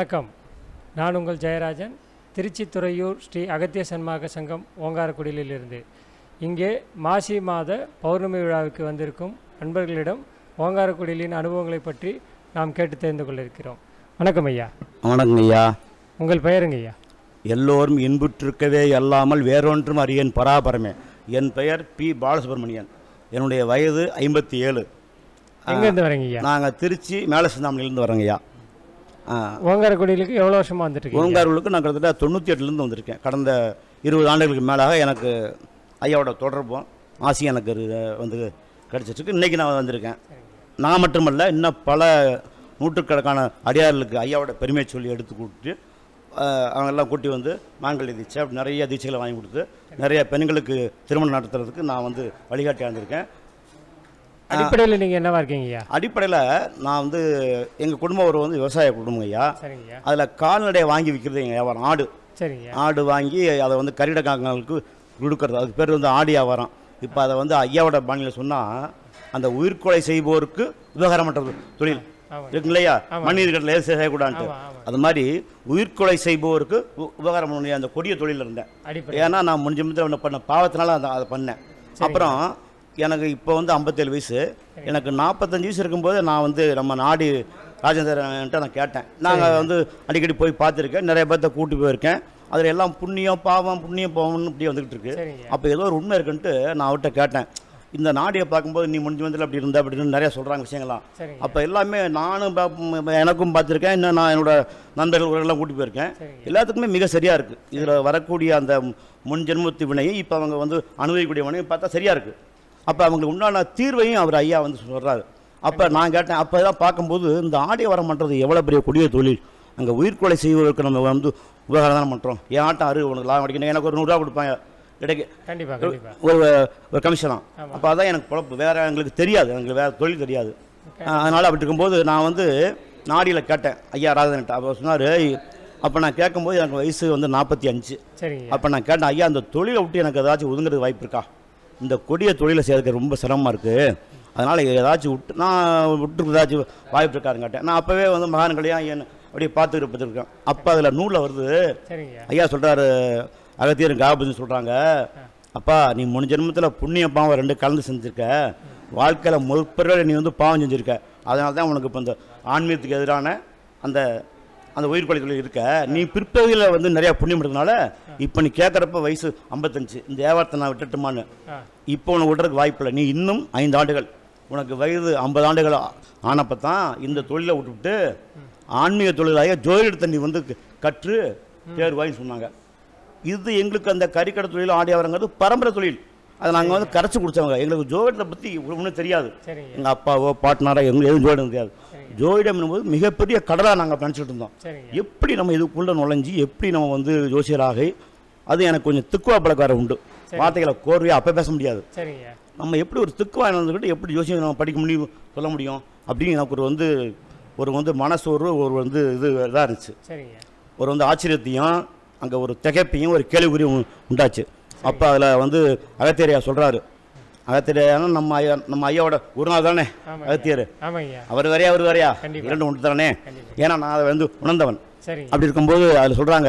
வணக்கம் நான் உங்கள் ஜெயராஜன் திருச்சி துறையூர் ஸ்ரீ அகத்திய சன்மாக சங்கம் ஓங்காரக்குடியிலிருந்து இங்கே மாசி மாத பௌர்ணமி விழாவுக்கு வந்திருக்கும் அன்பர்களிடம் ஓங்காரக்குடிலின் அனுபவங்களை பற்றி நாம் கேட்டு தெரிந்து கொள்ள இருக்கிறோம் வணக்கம் ஐயா வணக்கங்க ஐயா உங்கள் பெயருங்க ஐயா எல்லோரும் இன்புற்றிருக்கவே அல்லாமல் வேறொன்றும் அறியேன் பராபரமே என் பெயர் பி பாலசுப்ரமணியன் என்னுடைய வயது ஐம்பத்தி ஏழு எங்கேருந்து வரீங்க ஐயா நாங்கள் திருச்சி மேலே சிந்தாமணிலேருந்து வரோங்க ஐயா ஆ, ஓங்காரக்குடியிலுக்கு எவ்வளோ வருஷமாக வந்துட்டு இருக்கீங்க ஓங்காரூருக்கு நான் கிட்டத்தட்ட தொண்ணூற்றி எட்டுலேருந்து வந்திருக்கேன் கடந்த இருபது ஆண்டுகளுக்கு மேலாக எனக்கு ஐயாவோட தொடர்பும் ஆசையும் எனக்கு இரு- வந்து கிடச்சிருக்கு இன்றைக்கி நான் வந்திருக்கேன் நான் மட்டுமல்ல இன்னும் பல நூற்றுக்கணக்கான அடியார்களுக்கு ஐயாவோட பெருமையை சொல்லி எடுத்து கூப்பிட்டு ஆஹ், அவங்கெல்லாம் கூட்டி வந்து மாங்கல்ய தீட்சை அப்படி நிறைய தீட்சைகளை வாங்கி கொடுத்து நிறைய பெண்களுக்கு திருமணம் நடத்துறதுக்கு நான் வந்து வழிகாட்டியாக இருந்திருக்கேன் அடிப்படையில் நீங்கள் என்னவா இருக்கீங்க ஐயா அடிப்படையில் நான் வந்து எங்கள் குடும்பம் ஒரு வந்து விவசாய குடும்பம் ஐயா சரிங்க ஐயா அதில் கால்நடையை வாங்கி விற்கிறது எங்கள் வியாபாரம் ஆடு சரிங்க ஐயா ஆடு வாங்கி அதை வந்து கரிடக்காங்களுக்கு கொடுக்கறது அதுக்கு பேர் வந்து ஆடு வியாபாரம் இப்போ அதை வந்து ஐயாவோட பாணியில் சொன்னால் அந்த உயிர்கொலை செய்வோருக்கு உபகாரமற்றது தொழில் ஆமாம் இருக்கு இல்லையா மனிதர்களை லேசு செய்யக்கூடாது ஆமாம் ஆமாம் அது மாதிரி உயிர்கொலை செய்பவருக்கு உ- உபகாரம் பண்ணி அந்த கொடிய தொழில் இருந்தேன் அடிப்படை ஏன்னா நான் முடிஞ்ச முடிஞ்ச ஒன்று பண்ண பாவத்தினால அந்த அதை பண்ணேன் அப்புறம் எனக்கு இப்போ வந்து ஐம்பத்தேழு வயசு எனக்கு நாற்பத்தஞ்சு வயசு இருக்கும்போது நான் வந்து நம்ம நாடி ராஜேந்திரன்ட்ட நான் கேட்டேன் நாங்கள் வந்து அடிக்கடி போய் பார்த்துருக்கேன் நிறைய பேர்த்த கூட்டி போயிருக்கேன் அதில் எல்லாம் புண்ணியம் பாவம் புண்ணியம் பாவம்னு இப்படி வந்துகிட்டு இருக்கு சரிங்க அப்போ ஏதோ ஒரு உண்மை இருக்குன்ட்டு நான் அவர்கிட்ட கேட்டேன் இந்த நாடியை பார்க்கும்போது நீ முடிஞ்ச வந்து அப்படி இருந்தா அப்படின்னு நிறைய சொல்கிறாங்க விஷயங்கள்லாம் சரிங்க அப்போ எல்லாமே நானும் பா- ம், எனக்கும் பார்த்துருக்கேன் இன்னும் நான் என்னோட நண்பர்கள் உறவுகளெல்லாம் கூட்டி போயிருக்கேன் சரிங்க. எல்லாத்துக்குமே மிக சரியாக இருக்குது இதில் வரக்கூடிய அந்த முன் ஜென்மத்து வினையை இப்போ அவங்க வந்து அனுபவிக்கக்கூடிய வினையை பார்த்தா சரியாக இருக்குது அப்போ அவங்களுக்கு உண்டான தீர்வையும் அவர் ஐயா வந்து சொல்கிறாரு அப்போ நான் கேட்டேன் அப்போ தான் பார்க்கும்போது இந்த ஆடிய வரம் பண்ணுறது எவ்வளோ பெரிய கொடிய தொழில் அங்கே உயிர்கொலை செய்வதற்கு நம்ம வந்து உபகாரம் தானே பண்ணுறோம் என் ஆட்டம் அரு உனக்கு லாபம் அடிக்கணும் எனக்கு ஒரு நூறுரூவா கொடுப்பாங்க இடைக்கு கண்டிப்பாக கண்டிப்பாக ஒரு ஒரு கமிஷனா அப்போ அதான் எனக்கு பொழப்பு வேறு எங்களுக்கு தெரியாது எங்களுக்கு வேறு தொழில் தெரியாது அதனால் அப்படி இருக்கும்போது நான் வந்து நாடியில் கேட்டேன் ஐயா ராதன்ட்ட அப்போ சொன்னார் அப்போ நான் கேட்கும்போது எனக்கு வயசு வந்து நாற்பத்தி அஞ்சு சரிங்க அப்போ நான் கேட்டேன் ஐயா அந்த தொழிலை விட்டு எனக்கு ஏதாச்சும் ஒதுங்கிறது வாய்ப்பு இருக்கா இந்த கொடிய தொழிலை செய்யறதுக்கு ரொம்ப சிரமமாக இருக்குது அதனால் ஏதாச்சும் விட்டு நான் விட்டு ஏதாச்சும் வாய்ப்பு இருக்காருன்னு கேட்டேன் நான் அப்போவே வந்து மகான்களையும் என் அப்படியே பார்த்துக்கிட்டு பார்த்துருக்கேன் அப்போ அதில் நூலில் வருது சரிங்க ஐயா ஐயா சொல்கிறாரு அகத்தியர் காபதி சொல்கிறாங்க அப்பா நீ முன் ஜென்மத்தில் புண்ணிய பாவம் ரெண்டு கலந்து செஞ்சுருக்க வாழ்க்கையில் முற்பொருள் நீ வந்து பாவம் செஞ்சுருக்க அதனால தான் உனக்கு இப்போ இந்த ஆன்மீகத்துக்கு எதிரான அந்த அந்த உயிர்கொலை தொழில் இருக்க நீ பிற்பகுதியில் வந்து நிறையா புண்ணியம் எடுக்கனால இப்போ நீ கேட்குறப்ப வயசு ஐம்பத்தஞ்சு இந்த வியாபாரத்தை நான் விட்டுட்டுமான்னு ஆ இப்போ உனக்கு விடுறதுக்கு வாய்ப்பில்லை நீ இன்னும் ஐந்து ஆண்டுகள் உனக்கு வயது ஐம்பது ஆண்டுகள் ஆனப்போ தான் இந்த தொழிலை விட்டுவிட்டு ஆன்மீக தொழிலாக ஜோதிடத்தை நீ வந்து க- கற்று தேர்வாயின்னு சொன்னாங்க இது எங்களுக்கு அந்த கறிக்கடை தொழில் ஆடியாவரங்கிறது பரம்பரை தொழில் அதை நாங்கள் வந்து கரைச்சி குடித்தவங்க எங்களுக்கு ஜோதிடத்தை பற்றி ஒன்றும் தெரியாது சரிங்க எங்கள் அப்பாவோ பாட்னாரோ எங்களுக்கு எதுவும் ஜோதிடம் தெரியாது ஜோதிடம் என்பது மிகப்பெரிய கடலாக நாங்கள் நினச்சிட்டு இருந்தோம் சரிங்க எப்படி நம்ம இதுக்குள்ளே நுழைஞ்சி எப்படி நம்ம வந்து ஜோசியராகி அது எனக்கு கொஞ்சம் திக்குவா பழக்காரம் உண்டு வார்த்தைகளை கோர்வையாக அப்போ பேச முடியாது சரிங்க நம்ம எப்படி ஒரு திக்குவா இருந்துக்கிட்டு எப்படி ஜோசியம் நம்ம படிக்க முடியும் சொல்ல முடியும் அப்படின்னு எனக்கு ஒரு வந்து ஒரு வந்து மனசோர்வு ஒரு வந்து இது இதாக இருந்துச்சு சரிங்க ஒரு வந்து ஆச்சரியத்தையும் அங்கே ஒரு திகைப்பையும் ஒரு கேள்விக்குறியும் உ- உண்டாச்சு அப்போ அதில் வந்து அகத்தியரையா சொல்கிறாரு அகத்தியரையானா நம்ம ஐயா நம்ம ஐயாவோட ஒரு நாள் தானே ஆமாங்க. அகத்தியர் ஆமாங்க ஐயா அவர் வேறையா அவர் வேறையா கண்டிப்பா. இரண்டு ஒன்று தானே கண்டிப்பா. ஏன்னா நான் அதை வந்து உணர்ந்தவன் சரிங்க அப்படி இருக்கும்போது அதில் சொல்கிறாங்க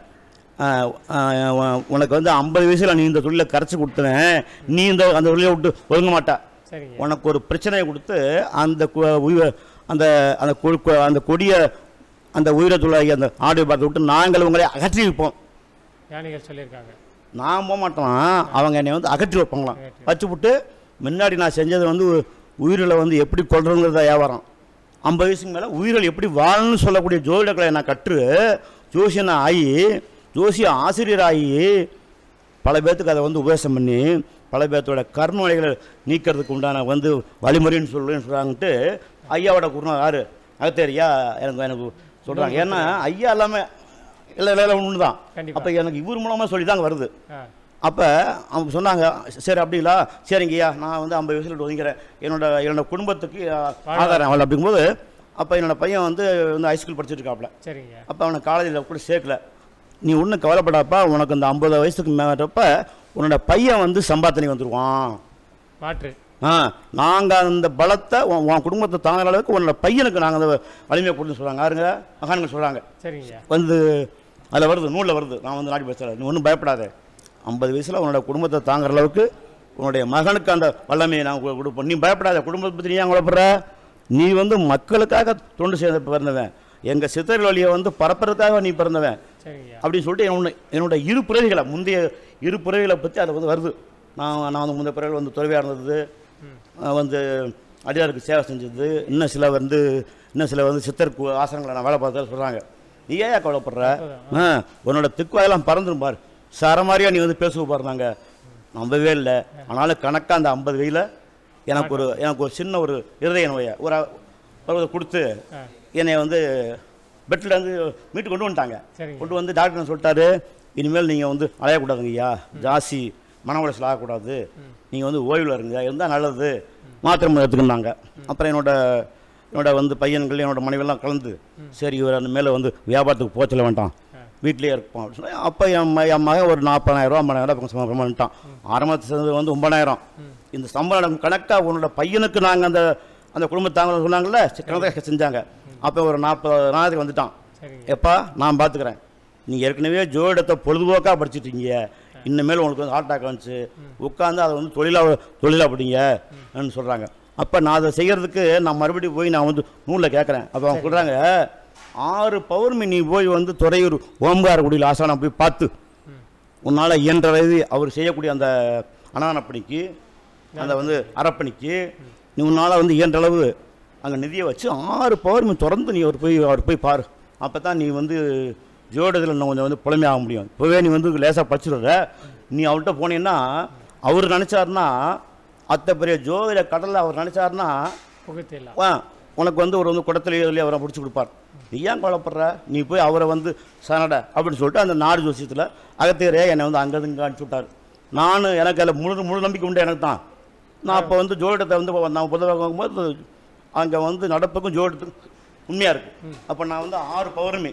உனக்கு வந்து ஐம்பது வயசில் நீ இந்த தொழிலை கரைச்சி கொடுத்துனேன் நீ இந்த அந்த தொழிலை விட்டு ஒதுங்க மாட்டா சரிங்க உனக்கு ஒரு பிரச்சனையை கொடுத்து அந்த கு- உயிர அந்த அந்த கொ- கொ- அந்த கொடிய அந்த உயிரை தொழிலாகி அந்த ஆடு பார்த்து விட்டு நாங்கள் உங்களை அகற்றி வைப்போம் ஞானிகள் சொல்லியிருக்காங்க நான் போக மாட்டோம் அவங்க என்னை வந்து அகற்றி வைப்பாங்களாம் வச்சு விட்டு முன்னாடி நான் செஞ்சது வந்து உயிரில் வந்து எப்படி கொள்றதுங்கிறத வியாபாரம் ஐம்பது வயசுக்கு மேலே உயிர்கள் எப்படி வாழணும்னு சொல்லக்கூடிய ஜோதிடர்களை நான் கற்று ஜோசியனை ஆகி ஜோசிய ஆசிரியராகி பல பேர்த்துக்கு அதை வந்து உபதேசம் பண்ணி பல பேர்த்தோட கர்மவழிகளை நீக்கிறதுக்கு உண்டான வந்து வழிமுறைன்னு சொல்லுன்னு சொல்கிறாங்கன்ட்டு ஐயாவோட குருணா யார் அகத்தேரியா எனக்கு எனக்கு சொல்கிறாங்க ஏன்னா ஐயா எல்லாமே இல்லை இல்லை ஒன்று தான் கண்டிப்பா. அப்போ எனக்கு இவர் மூலமாக சொல்லி தாங்க வருது ஆ அப்போ அவங்க சொன்னாங்க சரி அப்படிங்களா சரிங்கய்யா நான் வந்து ஐம்பது வயசுல ஒதுங்கிறேன் என்னோட என்னோட குடும்பத்துக்கு அஹ், ஆதாரம் அவள் அப்படிங்கும்போது அப்போ என்னோட பையன் வந்து வந்து ஹைஸ்கூல் படிச்சுட்டு இருக்காப்புல சரிங்க அப்போ அவனை காலேஜில் கூட சேர்க்கல நீ ஒன்றும் கவலைப்படாப்பா உனக்கு இந்த ஐம்பது வயசுக்கு மேலப்ப உன்னோட பையன் வந்து சம்பாத்தனை வந்துடுவான் மாற்று ஆ நாங்கள் அந்த பலத்தை உன் உன் குடும்பத்தை தாங்குற அளவுக்கு உன்னோட பையனுக்கு நாங்கள் அந்த வலிமையை கொடுத்து சொல்கிறாங்க யாருங்க மகான்கள் சொல்கிறாங்க சரிங்கய்யா வந்து அதில் வருது நூலில் வருது நான் வந்து நாடி பேசுகிறேன் நீ ஒன்றும் பயப்படாத ஐம்பது வயசில் உன்னோட குடும்பத்தை தாங்குற அளவுக்கு உன்னுடைய மகனுக்கு அந்த வல்லமையை நான் கொடு- கொடுப்போம் நீ பயப்படாத குடும்பத்தை பற்றி நீ ஏன் குழப்பற நீ வந்து மக்களுக்காக தொண்டு செய்த பிறந்தவன் எங்கள் சித்தர்கள் வழியை வந்து பரப்புறதுக்காக நீ பிறந்தவன் சரிங்கய்யா அப்படின்னு சொல்லிட்டு என்னோட என்னோட இரு பிறவிகளை முந்தைய இரு பிறவிகளை பற்றி அதில் வந்து வருது நான் நான் வந்து முந்தைய பிறகு வந்து துறவியாக இருந்தது அஹ் வந்து அடியாருக்கு சேவை செஞ்சது இன்னும் சில வந்து இன்னும் சில வந்து சித்தர் கு- ஆசிரமங்களை நான் வேலை பார்த்தா சொல்கிறாங்க நீ ஏன் கவலைப்படுற ஆ உன்னோட திக்குவாயெல்லாம் பறந்துரும் பார் சர மாதிரியா நீ வந்து பேசுவ பாருந்தாங்க நம்பவே இல்லை ஆனாலும் கணக்காக அந்த ஐம்பது வயதில் எனக்கு ஒரு எனக்கு ஒரு சின்ன ஒரு இருதய நோயை ஒரு ஒரு இதை கொடுத்து ஆ என்னை வந்து பெட்டில் இருந்து மீட்டு கொண்டு வந்துட்டாங்க சரிங்க கொண்டு வந்து டாக்டர் என்ன சொல்லிட்டாரு இனிமேல் நீங்கள் வந்து அலையக்கூடாதுங்க ஐயா ஜாஸ்தி மன உளைச்சல் ஆகக்கூடாது நீங்கள் வந்து ஓய்வில் இருங்க இருந்தால் நல்லது மாத்திரை மருந்து எடுத்துக்கினாங்க அப்புறம் என்னோட என்னோட வந்து பையன்கள் என்னோட மனைவியெல்லாம் கலந்து சரி இவர் அந்த மேலே வந்து வியாபாரத்துக்கு போச்சல வேண்டாம் வீட்டிலேயே இருப்போம் அப்படின்னு சொல்லி அப்போ என் ம- என் மகன் ஒரு நாற்பதாயிரம் ஐம்பதாயிரம் பக்கம் சம்பளம் பண்ணிட்டான் ஆரம்பத்தில் சேர்ந்தது வந்து ஒன்பதாயிரம் இந்த சம்பளம் கணக்காக உன்னோட பையனுக்கு நாங்கள் அந்த அந்த குடும்பத்தாங்க சொன்னாங்கல்ல கணக்காக செஞ்சாங்க அப்போ ஒரு நாற்பது நாளைக்கு வந்துட்டான் சரிங்க எப்பா நான் பார்த்துக்கிறேன் நீ ஏற்கனவே ஜோதிடத்தை பொழுதுபோக்காக படிச்சிட்டீங்க இனிமேல் உங்களுக்கு வந்து ஹார்ட் அட்டாக் வந்துச்சு உட்காந்து அதை வந்து தொழிலாக தொழிலாக படிங்கன்னு சொல்கிறாங்க அப்போ நான் அதை செய்கிறதுக்கு நான் மறுபடியும் போய் நான் வந்து நூலில் கேட்குறேன் அப்போ அவங்க சொல்கிறாங்க ஆறு பௌர்ணமி நீ போய் வந்து துறையூர் ஓம்காரக்குடியில் ஆசானம் போய் பார்த்து உன்னால் இயன்ற வயது அவர் செய்யக்கூடிய அந்த அனானப்பணிக்கு அந்த வந்து அறப்பணிக்கு நீ உன்னால் வந்து இயன்ற அளவு அங்கே நிதியை வச்சு ஆறு பௌர்ணமி தொடர்ந்து நீ அவர் போய் அவர் போய் பாரு அப்போ தான் நீ வந்து ஜோடத்தில் இன்னும் கொஞ்சம் வந்து புலமையாக முடியும் இப்போவே நீ வந்து லேசாக படிச்சிடுற நீ அவர்கிட்ட போனீங்கன்னா அவர் நினச்சாருன்னா அத்தை பெரிய ஜோதிட கடலில் அவர் நினச்சாருன்னா புகுத்திடலாம் வா உனக்கு வந்து ஒரு வந்து குடத்துலையோ இதுலையோ அவரை பிடிச்சி கொடுப்பார் நீ ஏன் கவலைப்படுற நீ போய் அவரை வந்து சனட அப்படின்னு சொல்லிட்டு அந்த நாடு ஜோசியத்தில் அகத்தியரே என்னை வந்து அங்கே இங்கே அனுப்பிச்சு விட்டார் நான் எனக்கு அதில் முழு முழு நம்பிக்கை உண்டு எனக்கு தான் நான் அப்போ வந்து ஜோதிடத்தை வந்து நான் புத்தகம் வாங்கும்போது அங்கே வந்து நடப்புக்கும் ஜோதிடத்துக்கும் உண்மையாக இருக்குது அப்போ நான் வந்து ஆறு பௌர்ணமி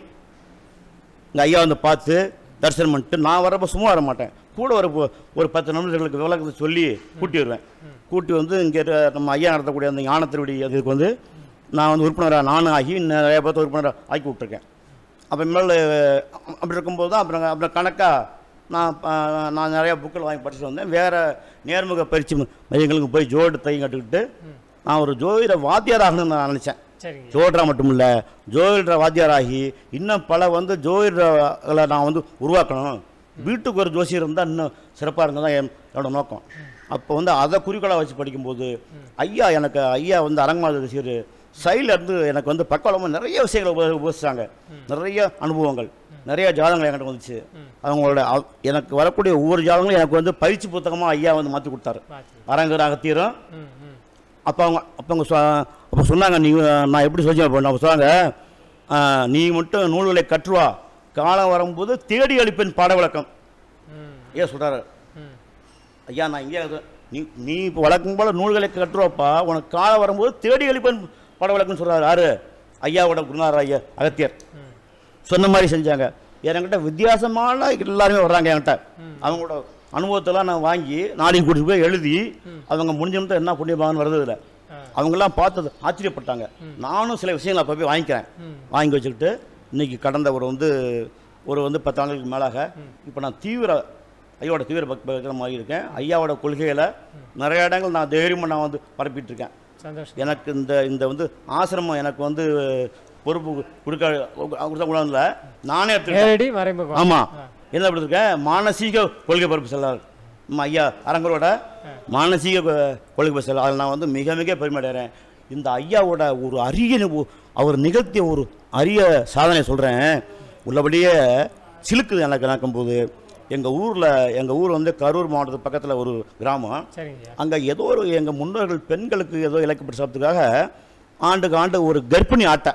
இந்த ஐயா வந்து பார்த்து தரிசனம் பண்ணிட்டு நான் வரப்போ சும்மா வர மாட்டேன் கூட ஒரு பு- ஒரு பத்து நிமிடங்களுக்கு விளக்கத்தை சொல்லி கூட்டி வருவேன் கூட்டி வந்து இங்கே நம்ம ஐயா நடத்தக்கூடிய அந்த ஞான திருவடி அதுக்கு வந்து நான் வந்து உறுப்பினராக நானும் ஆகி நிறைய பேர்த்த உறுப்பினராக ஆக்கி விட்ருக்கேன் அப்போ மேலே அப்படி இருக்கும்போது தான் அப்புறம் அப்புறம் கணக்காக நான் ப- நான் நிறையா புக்கில் வாங்கி படிச்சுட்டு வந்தேன் வேறு நேர்முக பயிற்சி மையங்களுக்கு போய் ஜோடு தையும் கட்டுக்கிட்டு நான் ஒரு ஜோதிட வாத்தியாராகணும்னு நான் நினச்சேன் சரிங்க ஜோதிடரா மட்டும் இல்லை ஜோதிடர வாத்தியாராகி இன்னும் பல வந்து ஜோதிடர்களை நான் வந்து உருவாக்கணும் வீட்டுக்கு ஒரு ஜோசியர் இருந்தால் இன்னும் சிறப்பாக இருந்தால் தான் என் என்னோட நோக்கம் அப்போ வந்து அதை குறிக்கோளாக வச்சு படிக்கும்போது ஐயா எனக்கு ஐயா வந்து அரங்கமாத ஜோசியர் சைடில் இருந்து எனக்கு வந்து பக்கவளமாக நிறைய விஷயங்களை உப- உபதேசிச்சாங்க நிறைய அனுபவங்கள் நிறைய ஜாதகங்கள் என்கிட்ட வந்துச்சு அவங்களோட அவ- எனக்கு வரக்கூடிய ஒவ்வொரு ஜாதகங்களும் எனக்கு வந்து பயிற்சி புத்தகமாக ஐயா வந்து மாற்றி கொடுத்தாரு பார்த்து அரங்கர் அகத்தீரம் ம் ம் அப்போ அவங்க அப்போ அவங்க சொ அப்போ சொன்னாங்க நீ நான் எப்படி சொல்லி அப்போ அவங்க சொன்னாங்க ஆ, நீ மட்டும் நூல்களை கற்றுவா காலம் வரும்போது தேடி அளிப்பேன் பாட விளக்கம் ம் ஏன் சொல்கிறாரு ம் ஐயா நான் இங்கே இது- நீ நீ இப்போ வழக்கம் போல் நூல்களை கற்றுவாப்பா உனக்கு காலம் வரும்போது தேடி அளிப்பேன் பாட விளக்கம்னு சொல்கிறாரு யாரு ஐயாவோட குருநாதர் ஐயா அகத்தியர் ம் சொன்ன மாதிரி செஞ்சாங்க என்கிட்ட வித்தியாசமான எல்லாருமே வர்றாங்க என்கிட்ட அவங்களோட அனுபவத்தெல்லாம் நான் வாங்கி நாளைக்கு கூட்டிட்டு போய் எழுதி அவங்க முடிஞ்ச நிமிஷம் என்ன புண்ணியமாகனு வர்றதில்ல ஆ. அவங்கெல்லாம் பார்த்தது ஆச்சரியப்பட்டாங்க நானும் சில விஷயங்களை அப்போ போய் வாங்கிக்கிறேன் ம். வாங்கி வச்சுக்கிட்டு இன்னைக்கு கடந்த ஒரு வந்து ஒரு வந்து பத்து ஆண்டுகளுக்கு மேலாக இப்போ நான் தீவிர ஐயாவோட தீவிர பக்த பக்தமாக இருக்கேன் ஐயாவோட கொள்கைகளை நிறைய இடங்கள் நான் தைரியமாக நான் வந்து பரப்பிட்டு இருக்கேன் சந்தோஷம் எனக்கு இந்த இந்த வந்து ஆசிரமம் எனக்கு வந்து பொறுப்பு கொடுக்க கொடுத்த கூடாதுல நானே எடுத்துக்கிட்டேன் நேரடி மறைமுகம் ஆமாம் என்ன பண்ணிருக்கேன் மானசீக கொள்கை பரப்பு செல்லார் நம்ம ஐயா அரங்கரோட மானசீக கொ- கொள்கை பரப்பு செல்லார் அதில் நான் வந்து மிக மிக பெருமை அடைகிறேன் இந்த ஐயாவோட ஒரு அரிய நி- அவர் நிகழ்த்திய ஒரு அரிய சாதனை சொல்கிறேன் உள்ளபடியே சிலுக்குது எனக்கு நடக்கும்போது எங்கள் ஊரில் எங்கள் ஊர் வந்து கரூர் மாவட்டத்து பக்கத்தில் ஒரு கிராமம் சரிங்கய்யா அங்கே ஏதோ ஒரு எங்கள் முன்னோர்கள் பெண்களுக்கு ஏதோ இலக்கப்பட்ட சாப்பிட்டுக்காக ஆண்டுக்கு ஆண்டு ஒரு கர்ப்பிணி ஆட்டை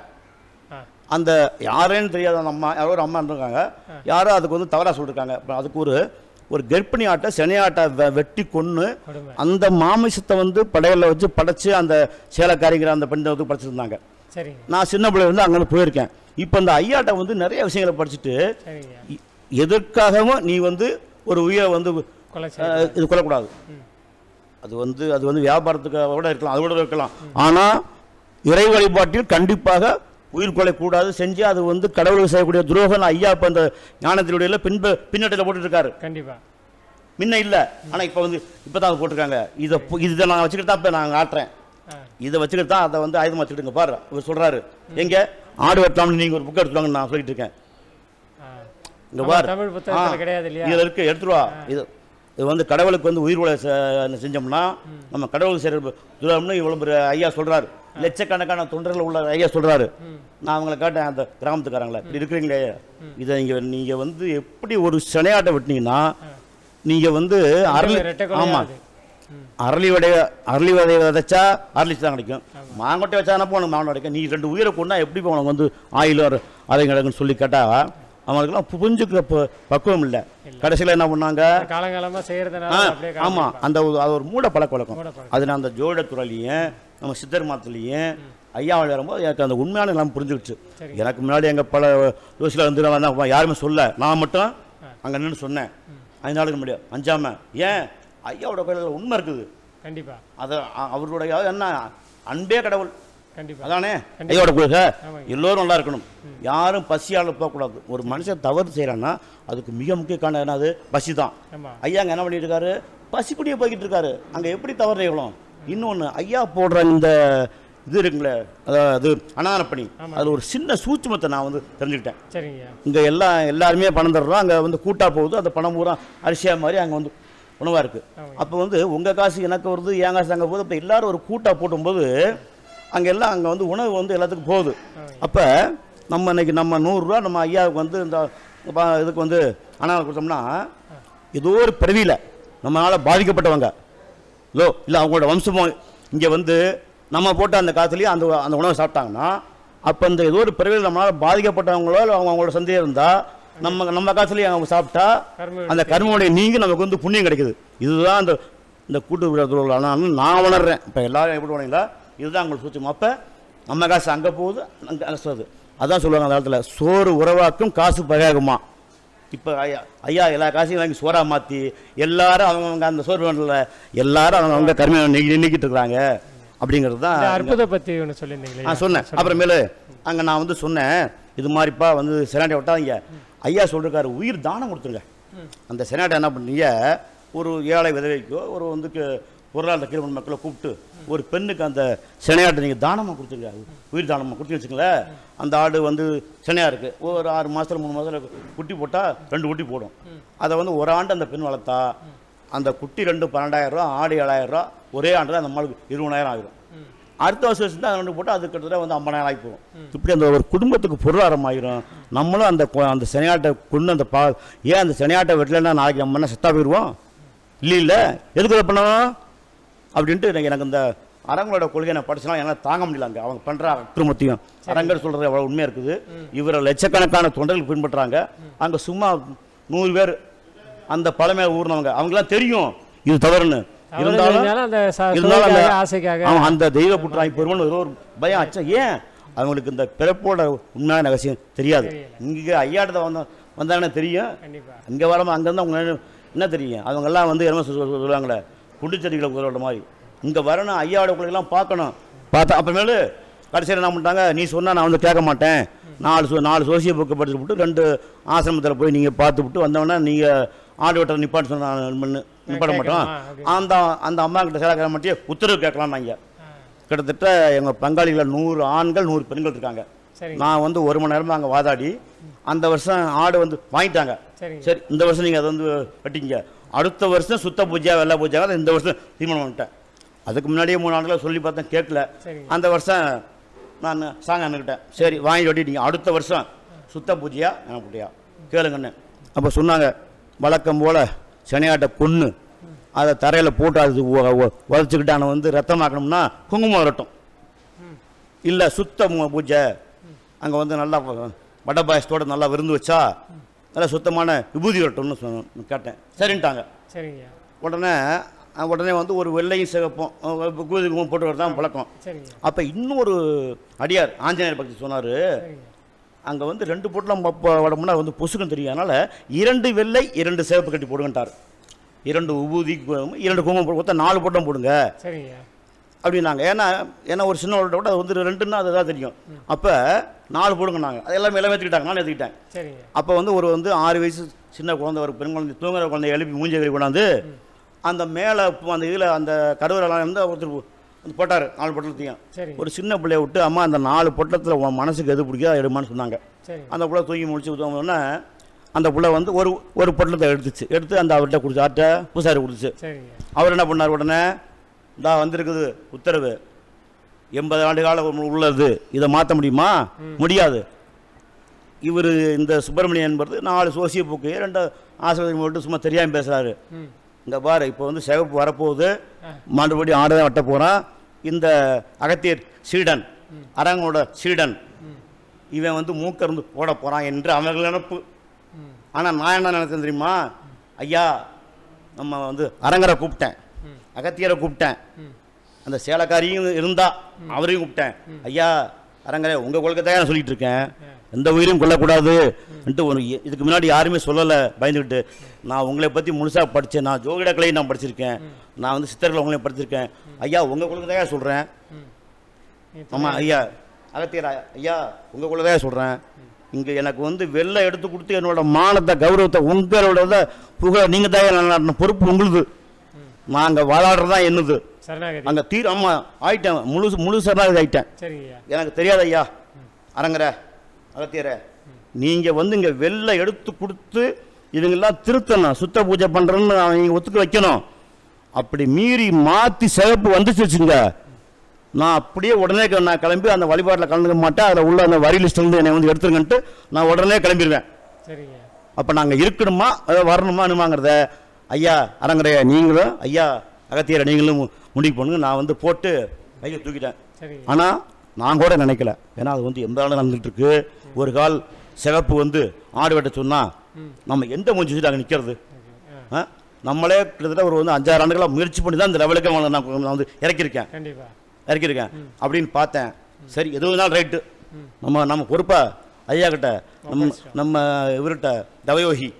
ஆ அந்த யாருன்னு தெரியாத அந்த அம்மா யாரோ ஒரு அம்மா இருந்திருக்காங்க யாரோ அதுக்கு வந்து தவறாக சொல்லியிருக்காங்க அப்ப அதுக்கு ஒரு ஒரு கர்ப்பிணி ஆட்டை செனையாட்டை வெ- வெட்டி கொன்று கொடுமை அந்த மாமிசத்தை வந்து படையலில் வச்சு படைச்சு அந்த சேலக்காரிங்கிற அந்த பெண்ணை வந்து படிச்சிருந்தாங்க சரிங்க நான் சின்ன பிள்ளை இருந்து அங்கே போயிருக்கேன் இப்போ அந்த ஐயாட்ட வந்து நிறைய விஷயங்களை படிச்சுட்டு சரிங்கய்யா இ- எதற்காகவும் நீ வந்து ஒரு உயிரை வந்து கொலை அஹ், இது கொள்ளக்கூடாது ம். அது வந்து அது வந்து வியாபாரத்துக்கு கூட இருக்கலாம் அது கூட இருக்கலாம் ஆனால் இறை வழிபாட்டில் கண்டிப்பாக உயிர் கொலை கூடாது செஞ்சு அது வந்து கடவுளுக்கு செய்யக்கூடிய துரோகம் ஐயா இப்போ இந்த ஞானத்தினுடைய பின்ப பின்னட்டில் போட்டுருக்காரு கண்டிப்பா முன்ன இல்லை ஆனால் இப்போ வந்து இப்போ தான் அது போட்டிருக்காங்க இதை பு- இதை நான் வச்சுக்கிட்டு தான் இப்போ நான் ஆட்டுறேன் ஆ இதை வச்சுக்கிட்டு தான் அதை வந்து ஆயுதம் வச்சுக்கிட்டுங்க பாரு இவர் சொல்கிறாரு எங்கே ஆடு வெட்டலாம்னு நீங்கள் ஒரு புக் எடுத்துவாங்கன்னு நான் சொல்லிட்டு இருக்கேன் ஆ இங்க ஆமா, பாரு தமிழ் புத்தகத்துல கிடையாது இல்லையா? இதில் இருக்கு எடுத்துட்டு வா இது இது வந்து கடவுளுக்கு வந்து உயிர் உலை செ- செஞ்சோம்னா நம்ம கடவுளுக்கு செய்கிற துரோகம்னு இவ்வளோ பெரிய ஐயா சொல்றாரு லட்சக்கணக்கான தொண்டர்கள் உள்ள ஐயா சொல்றாரு நான் அவங்கள கேட்டேன் அந்த கிராமத்துக்காரங்கள இப்படி இருக்கிறீங்களே இதை நீங்க நீங்க வந்து எப்படி ஒரு சினையாட்டை விட்டீங்கன்னா நீங்க வந்து அரளி ரெட்டை கொலையா ஆமா அது? ம். அரளி விடைய அரளி விதைய விதைச்சா அரளி தான் கிடைக்கும் மாங்கொட்டை வச்சா உனக்கு மாங்கொட்டை கிடைக்கும் நீ ரெண்டு உயிரை கொண்டா எப்படி இப்போ உனக்கு வந்து ஆயில் அதை கிடக்குன்னு சொல்லி கேட்டா அவங்களுக்குலாம் புரிஞ்சுக்கிற ப- பக்குவம் இல்லை கடைசியில் என்ன பண்ணாங்க காலங்காலமா செய்யறதுனால ஆ, அப்படியே ஆமா அந்த ஒரு- அது ஒரு மூட பழக்க வழக்கம் மூட பழக்கம். அது நான் அந்த ஜோடத்துறையிலையும் நம்ம சித்தர் மாத்துலையும் ஐயா வரும்போது எனக்கு அந்த உண்மையான எல்லாம் புரிஞ்சுக்கிச்சு சரி. எனக்கு முன்னாடி எங்க பல யோசில வந்து நான் வந்தா யாருமே சொல்ல நான் மட்டும் அங்க நின்று சொன்னேன் அஞ்சு நாளுக்கு முடியும் அஞ்சாம ஏன் ஐயாவோட கோயிலில் உண்மை இருக்குது கண்டிப்பா அது அ- அவருடைய என்ன அன்பே கடவுள் கண்டிப்பா அதானே ஐயோட கொள்கை ஆமாங்க. எல்லோரும் நல்லா இருக்கணும் யாரும் பசியால் போகக்கூடாது ஒரு மனுஷன் தவறு செய்கிறான்னா அதுக்கு மிக முக்கிய காரணம் என்னது பசி தான் ஆமா ஐயா அங்கே என்ன பண்ணிட்டு இருக்காரு பசிக்குடியே போய்கிட்டு இருக்காரு அங்கே எப்படி தவறு செய்யலாம் இன்னொன்று ஐயா போடுற இந்த இது இருக்குங்களே அதாவது அனாரப்பணி அதில் ஒரு சின்ன சூட்சுமத்தை நான் வந்து தெரிஞ்சுக்கிட்டேன் சரிங்கய்யா இங்கே எல்லாம் எல்லாருமே பணம் தர்றோம் அங்கே வந்து கூட்டா போகுது அந்த பணம் பூரா அரிசியாக மாதிரி அங்கே வந்து உணவாக இருக்குது ஆமாங்க. அப்போ வந்து உங்கள் காசு எனக்கு வருது என் காசு அங்கே போகுது அப்போ எல்லாரும் ஒரு கூட்டா போடும்போது அங்கே எல்லாம் அங்கே வந்து உணவு வந்து எல்லாத்துக்கும் போகுது ஆமாங்க. அப்போ நம்ம இன்னைக்கு நம்ம நூறுரூவா நம்ம ஐயாவுக்கு வந்து இந்த ப- இதுக்கு வந்து அனாதை கொடுத்தோம்னா ஏதோ ஒரு பிறவியில் நம்மளால் பாதிக்கப்பட்டவங்க லோ இல்லை அவங்களோட வம்சமும் இங்கே வந்து நம்ம போட்ட அந்த காசுலேயே அந்த அந்த உணவை சாப்பிட்டாங்கன்னா அப்போ இந்த ஏதோ ஒரு பிறவியில் நம்மளால் பாதிக்கப்பட்டவங்களோ இல்லை அவங்க அவங்களோட சந்தேகம் இருந்தால் நம்ம நம்ம காசுலேயே அவங்க சாப்பிட்டா கர்ம அந்த கர்மனுடைய நீங்கி நமக்கு வந்து புண்ணியம் கிடைக்குது இதுதான் அந்த இந்த கூட்டு விரோதத்தில் ஆனால் நான் உணர்றேன் இப்போ எல்லாரும் எப்படி உணரீங்களா இதுதான் உங்களுக்கு சூச்சம் அப்போ நம்ம காசு அங்கே போகுது அங்கே அங்கே சொல்லுது அதான் சொல்லுவாங்க அந்த காலத்தில் சோறு உறவாக்கும் காசு பகையாகுமா இப்போ ஐயா ஐயா எல்லா காசையும் வாங்கி சோறா மாற்றி எல்லாரும் அவங்கவங்க அந்த சோறு வேண்டில் எல்லாரும் அவங்க அவங்க கருமையை நீக்கி நீக்கிட்டு இருக்கிறாங்க அப்படிங்கிறது தான் இந்த அற்புத பத்தி ஒன்று சொல்லியிருந்தீங்களே நான் சொன்னேன் அப்புறமேலு அங்கே நான் வந்து சொன்னேன் இது மாதிரிப்பா வந்து செனாட்டை விட்டாங்க ஐயா சொல்லிருக்காரு உயிர் தானம் கொடுத்துருங்க அந்த செனாட்டை என்ன பண்ணீங்க ஒரு ஏழை விதவைக்கோ ஒரு வந்து கு- பொருளாதார கீழ்மண் மக்களை கூப்பிட்டு ஒரு பெண்ணுக்கு அந்த சினையாட்டை நீங்கள் தானமாக கொடுத்துருங்க உயிர் தானமாக கொடுத்து வச்சுங்களேன் அந்த ஆடு வந்து சினையாக இருக்குது ஒரு ஆறு மாதத்துல மூணு மாதத்துல குட்டி போட்டால் ரெண்டு குட்டி போடும் அதை வந்து ஒரு ஆண்டு அந்த பெண் வளர்த்தா அந்த குட்டி ரெண்டு பன்னெண்டாயிரம் ரூபா ஆடு ஏழாயிரம் ரூபா ஒரே ஆண்டு அந்த நம்மளுக்கு இருபதாயிரம் ஆகிடும் அடுத்த வருஷம் வச்சு தான் ரெண்டு போட்டு அது கிட்டத்தட்ட வந்து ஐம்பதாயிரம் ஆகி போகும் இப்படி அந்த ஒரு குடும்பத்துக்கு பொருளாதாரம் ஆகிரும் நம்மளும் அந்த கொ- அந்த சனியாட்டை கொண்டு அந்த பா ஏன் அந்த சனியாட்டை வெட்டலைன்னா நாளைக்கு நம்ம என்ன செத்தா போயிடுவோம் இல்லை இல்லை எதுக்கு இதை பண்ணணும் அப்படின்ட்டு எனக்கு எனக்கு இந்த அரங்களோட கொள்கையை நான் படிச்சலாம் என்னால் தாங்க முடியலங்க அவங்க பண்ணுற அக்கிரமத்தையும் அரங்கர் சொல்கிறது எவ்வளோ உண்மையாக இருக்குது இவரை லட்சக்கணக்கான தொண்டர்கள் பின்பற்றுறாங்க அங்கே சும்மா நூறு பேர் அந்த பழமையை ஊர்னவங்க அவங்களாம் தெரியும் இது தவறுன்னு தவறு இருந்தாலும் செஞ்சாலும் அந்த ச- இருந்தாலும் அந்த சுவைக்காக, ஆசைக்காக அவன் அந்த தெய்வ புற்றாய் பெருமன் ஏதோ ஒரு பயம் அச்சம் ஏன் அவங்களுக்கு இந்த பிறப்போட உண்மையான ரகசியம் தெரியாது இங்கே ஐயாட்ட வந்த வந்தாங்கன்னா தெரியும் கண்டிப்பா இங்கே வராமல் அங்கேருந்து அவங்க என்ன- என்ன தெரியும் அவங்கெல்லாம் வந்து என்ன சொல்ல- சொல்ல- சொல்லுவாங்களே குண்டுச்செடிகளை குதிரோட மாதிரி இங்கே வரணும் ஐயாவோட குழந்தைலாம் பார்க்கணும் பார்த்தா அப்புறமேலு கடைசியில் என்ன பண்ணிட்டாங்க நீ சொன்னால் நான் வந்து கேட்க மாட்டேன் நாலு சோ நாலு சோசிய புக்கை படிச்சு விட்டு ரெண்டு ஆசிரமத்தில் போய் நீங்கள் பார்த்து விட்டு வந்தவொடனே நீங்கள் ஆடு வெட்டர் நிப்பாட்டு சொன்ன நிப்பாட்ட மாட்டோம் கேட்கணுமா? அப்படி. அந்த அந்த அம்மா கிட்ட சேலக்கிற மாட்டியே உத்தரவு கேட்கலாம் நாங்கள் ஆ, கிட்டத்தட்ட எங்கள் பங்காளிகளில் நூறு ஆண்கள் நூறு பெண்கள் இருக்காங்க சரிங்க நான் வந்து ஒரு மணி நேரமாக அங்கே வாதாடி அந்த வருஷம் ஆடு வந்து வாங்கிட்டாங்க சரிங்க சரி இந்த வருஷம் நீங்கள் அதை வந்து வெட்டிங்க அடுத்த வருஷம் சுத்த பூஜை வெள்ளை பூஜை அதை இந்த வருஷம் தீர்மானம் பண்ணிட்டேன் அதுக்கு முன்னாடியே மூணு ஆண்டுகளை சொல்லி பார்த்தேன் கேட்கல சரிங்க அந்த வருஷம் நான் சாங்க அண்ணுக்கிட்டேன் சரி வாங்கி வெட்டிட்டீங்க அடுத்த வருஷம் சுத்த பூஜையா எனக்கு பூட்டியா கேளுங்கன்னு அப்போ சொன்னாங்க வழக்கம் போல் சனியாட்டை கொன்று அதை தரையில் போட்டு அது உ- உ- உதச்சிக்கிட்டான வந்து ரத்தமாக்கணும்னா குங்குமம் வரட்டும் இல்லை சுத்த மு- பூஜை அங்கே வந்து நல்லா வ- வடை பாயசத்தோட நல்லா விருந்து வச்சா நல்லா சுத்தமான விபூதி வரட்டும்னு சொன்ன கேட்டேன் சரின்ட்டாங்க சரிங்கய்யா உடனே அஹ், உடனே வந்து ஒரு வெள்ளையும் சிவப்பும் அஹ், விபூதி குங்குமம் போட்டு வரதான் பழக்கம் சரிங்க அப்போ இன்னொரு அடியார் ஆஞ்சநேயர் பக்தி சொன்னார் சரிங்க அங்கே வந்து ரெண்டு பொட்டலம் வடமுன்னா வந்து பொசுக்கும் தெரியும் அதனால் இரண்டு வெள்ளை இரண்டு சிவப்பு கட்டி போடுங்கன்ட்டார் இரண்டு உபூதி இரண்டு குங்குமம் மொத்தம் நாலு பொட்டம் போடுங்க சரிங்கய்யா அப்படின்னாங்க ஏன்னா ஏன்னா ஒரு சின்ன விட அது வந்து ரெண்டுன்னா அதுதான் தெரியும் அப்போ நாலு போடுங்க நாங்கள் அது எல்லாமே எல்லாம் ஏற்றுக்கிட்டாங்க நான் ஏற்றுக்கிட்டேன் சரிங்க அப்போ வந்து ஒரு வந்து ஆறு வயசு சின்ன குழந்தை ஒரு பெண் குழந்தை தூங்குற குழந்தை எழுப்பி மூஞ்சி கறி கொண்டாந்து அந்த மேலே அந்த இதில் அந்த கருவறைலாம் வந்து ஒருத்தர் வந்து போட்டார் நாலு பொட்டலத்தையும் சரிங்க ஒரு சின்ன பிள்ளைய விட்டு அம்மா அந்த நாலு பொட்டலத்தில் உன் மனசுக்கு எது பிடிக்குதோ அதை எடுமான்னு சொன்னாங்க சரிங்க அந்த புள்ள தூக்கி முடிச்சு விட்டோம்னா அந்த புள்ள வந்து ஒரு ஒரு பொட்டலத்தை எடுத்துச்சு எடுத்து அந்த அவர்கிட்ட கொடுத்து ஆட்ட பூசாரி கொடுத்துச்சு சரிங்க அவர் என்ன பண்ணார் உடனே இந்தா வந்திருக்குது உத்தரவு எண்பது ஆண்டு காலம் உள்ளது இதை மாற்ற முடியுமா முடியாது இவர் இந்த சுப்பிரமணியன் என்பது நாலு சோசிய போக்கு ரெண்டு ஆசிரியர் மட்டும் சும்மா தெரியாமல் பேசுகிறாரு ம் இந்த பாரு இப்போ வந்து சிவப்பு வரப்போகுது ஆ. மறுபடியும் ஆடை வெட்ட போகிறான் இந்த அகத்தியர் சீடன் அரங்கோட சீடன் இவன் வந்து மூக்கருந்து போட போகிறான் என்று அவர்கள் நினப்பு ம் ஆனால் நான் என்ன நினைச்சேன் தெரியுமா ஐயா நம்ம வந்து அரங்கரை கூப்பிட்டேன் ம். அகத்தியரை கூப்பிட்டேன் ம் அந்த சேலக்காரியும் இருந்தா அவரையும் கூப்பிட்டேன் ஐயா அரங்கரே உங்கள் கொள்கை நான் சொல்லிட்டு இருக்கேன் எந்த உயிரையும் கொல்லக்கூடாது ஒரு இ- இதுக்கு முன்னாடி யாருமே சொல்லலை பயந்துக்கிட்டு நான் உங்களை பற்றி முழுசாக படித்தேன் நான் ஜோதிட கலையை நான் படிச்சிருக்கேன் நான் வந்து சித்தர்களை உங்களையும் படிச்சிருக்கேன் ஐயா உங்கள் கொள்கை தான் சொல்கிறேன் ம் நீ ஆமாம் ஐயா அகத்தியரா ஐயா உங்கள் கொள்கை தான் சொல்கிறேன் இங்கே எனக்கு வந்து வெள்ளை எடுத்து கொடுத்து என்னோட மானத்தை கௌரவத்தை உங்களோட புகழ நீங்கள் தான் பொறுப்பு உங்களுது நான் அங்கே வாழாடுறது தான் என்னது சரணாகதி அங்கே தீர் ஆமாம் ஆயிட்டேன் முழு முழு சரணாகதி ஆயிட்டேன் சரிங்கய்யா எனக்கு தெரியாது ஐயா அரங்கர அகத்தியர நீங்கள் வந்து இங்கே வெள்ளை எடுத்து கொடுத்து இவங்கெல்லாம் திருத்தணும் சுத்த பூஜை பண்ணுறேன்னு அவங்க ஒத்துக்க வைக்கணும் அப்படி மீறி மாற்றி சிவப்பு வந்துச்சு வச்சுங்க நான் அப்படியே உடனே க- நான் கிளம்பி அந்த வழிபாட்டில் கலந்துக்க மாட்டேன் அதில் உள்ள அந்த வரி லிஸ்ட்லேருந்து என்னை வந்து எடுத்துருங்கன்ட்டு நான் உடனே கிளம்பிடுவேன் சரிங்க அப்போ நாங்கள் இருக்கணுமா அதை வரணுமா என்னமாங்கிறத ஐயா அரங்கரையா நீங்களும் ஐயா அகத்தியரை நீங்களும் மு- முடிவு பண்ணுங்க நான் வந்து போட்டு கையை தூக்கிட்டேன் சரிங்க ஆனால் நான் கூட நினைக்கல ஏன்னா அது வந்து எந்த நாள் நடந்துட்டு இருக்கு ஒரு கால் சிகப்பு வந்து ஆடு வெட்ட சொன்னால் ம் நம்ம எந்த மூஞ்சி வச்சுட்டு அங்கே நிற்கிறது ஆ நம்மளே கிட்டத்தட்ட ஒரு வந்து அஞ்சாறு ஆண்டுகளாக முயற்சி பண்ணி தான் இந்த லெவலுக்கு அவனை நான் நான் வந்து இறக்கியிருக்கேன் கண்டிப்பா இறக்கியிருக்கேன் அப்படின்னு பார்த்தேன் சரி எது வேணாலும் ரைட்டு நம்ம நம்ம பொறுப்பா ஐயா கிட்ட நம்ம நம்ம இவர்கிட்ட தவயோகி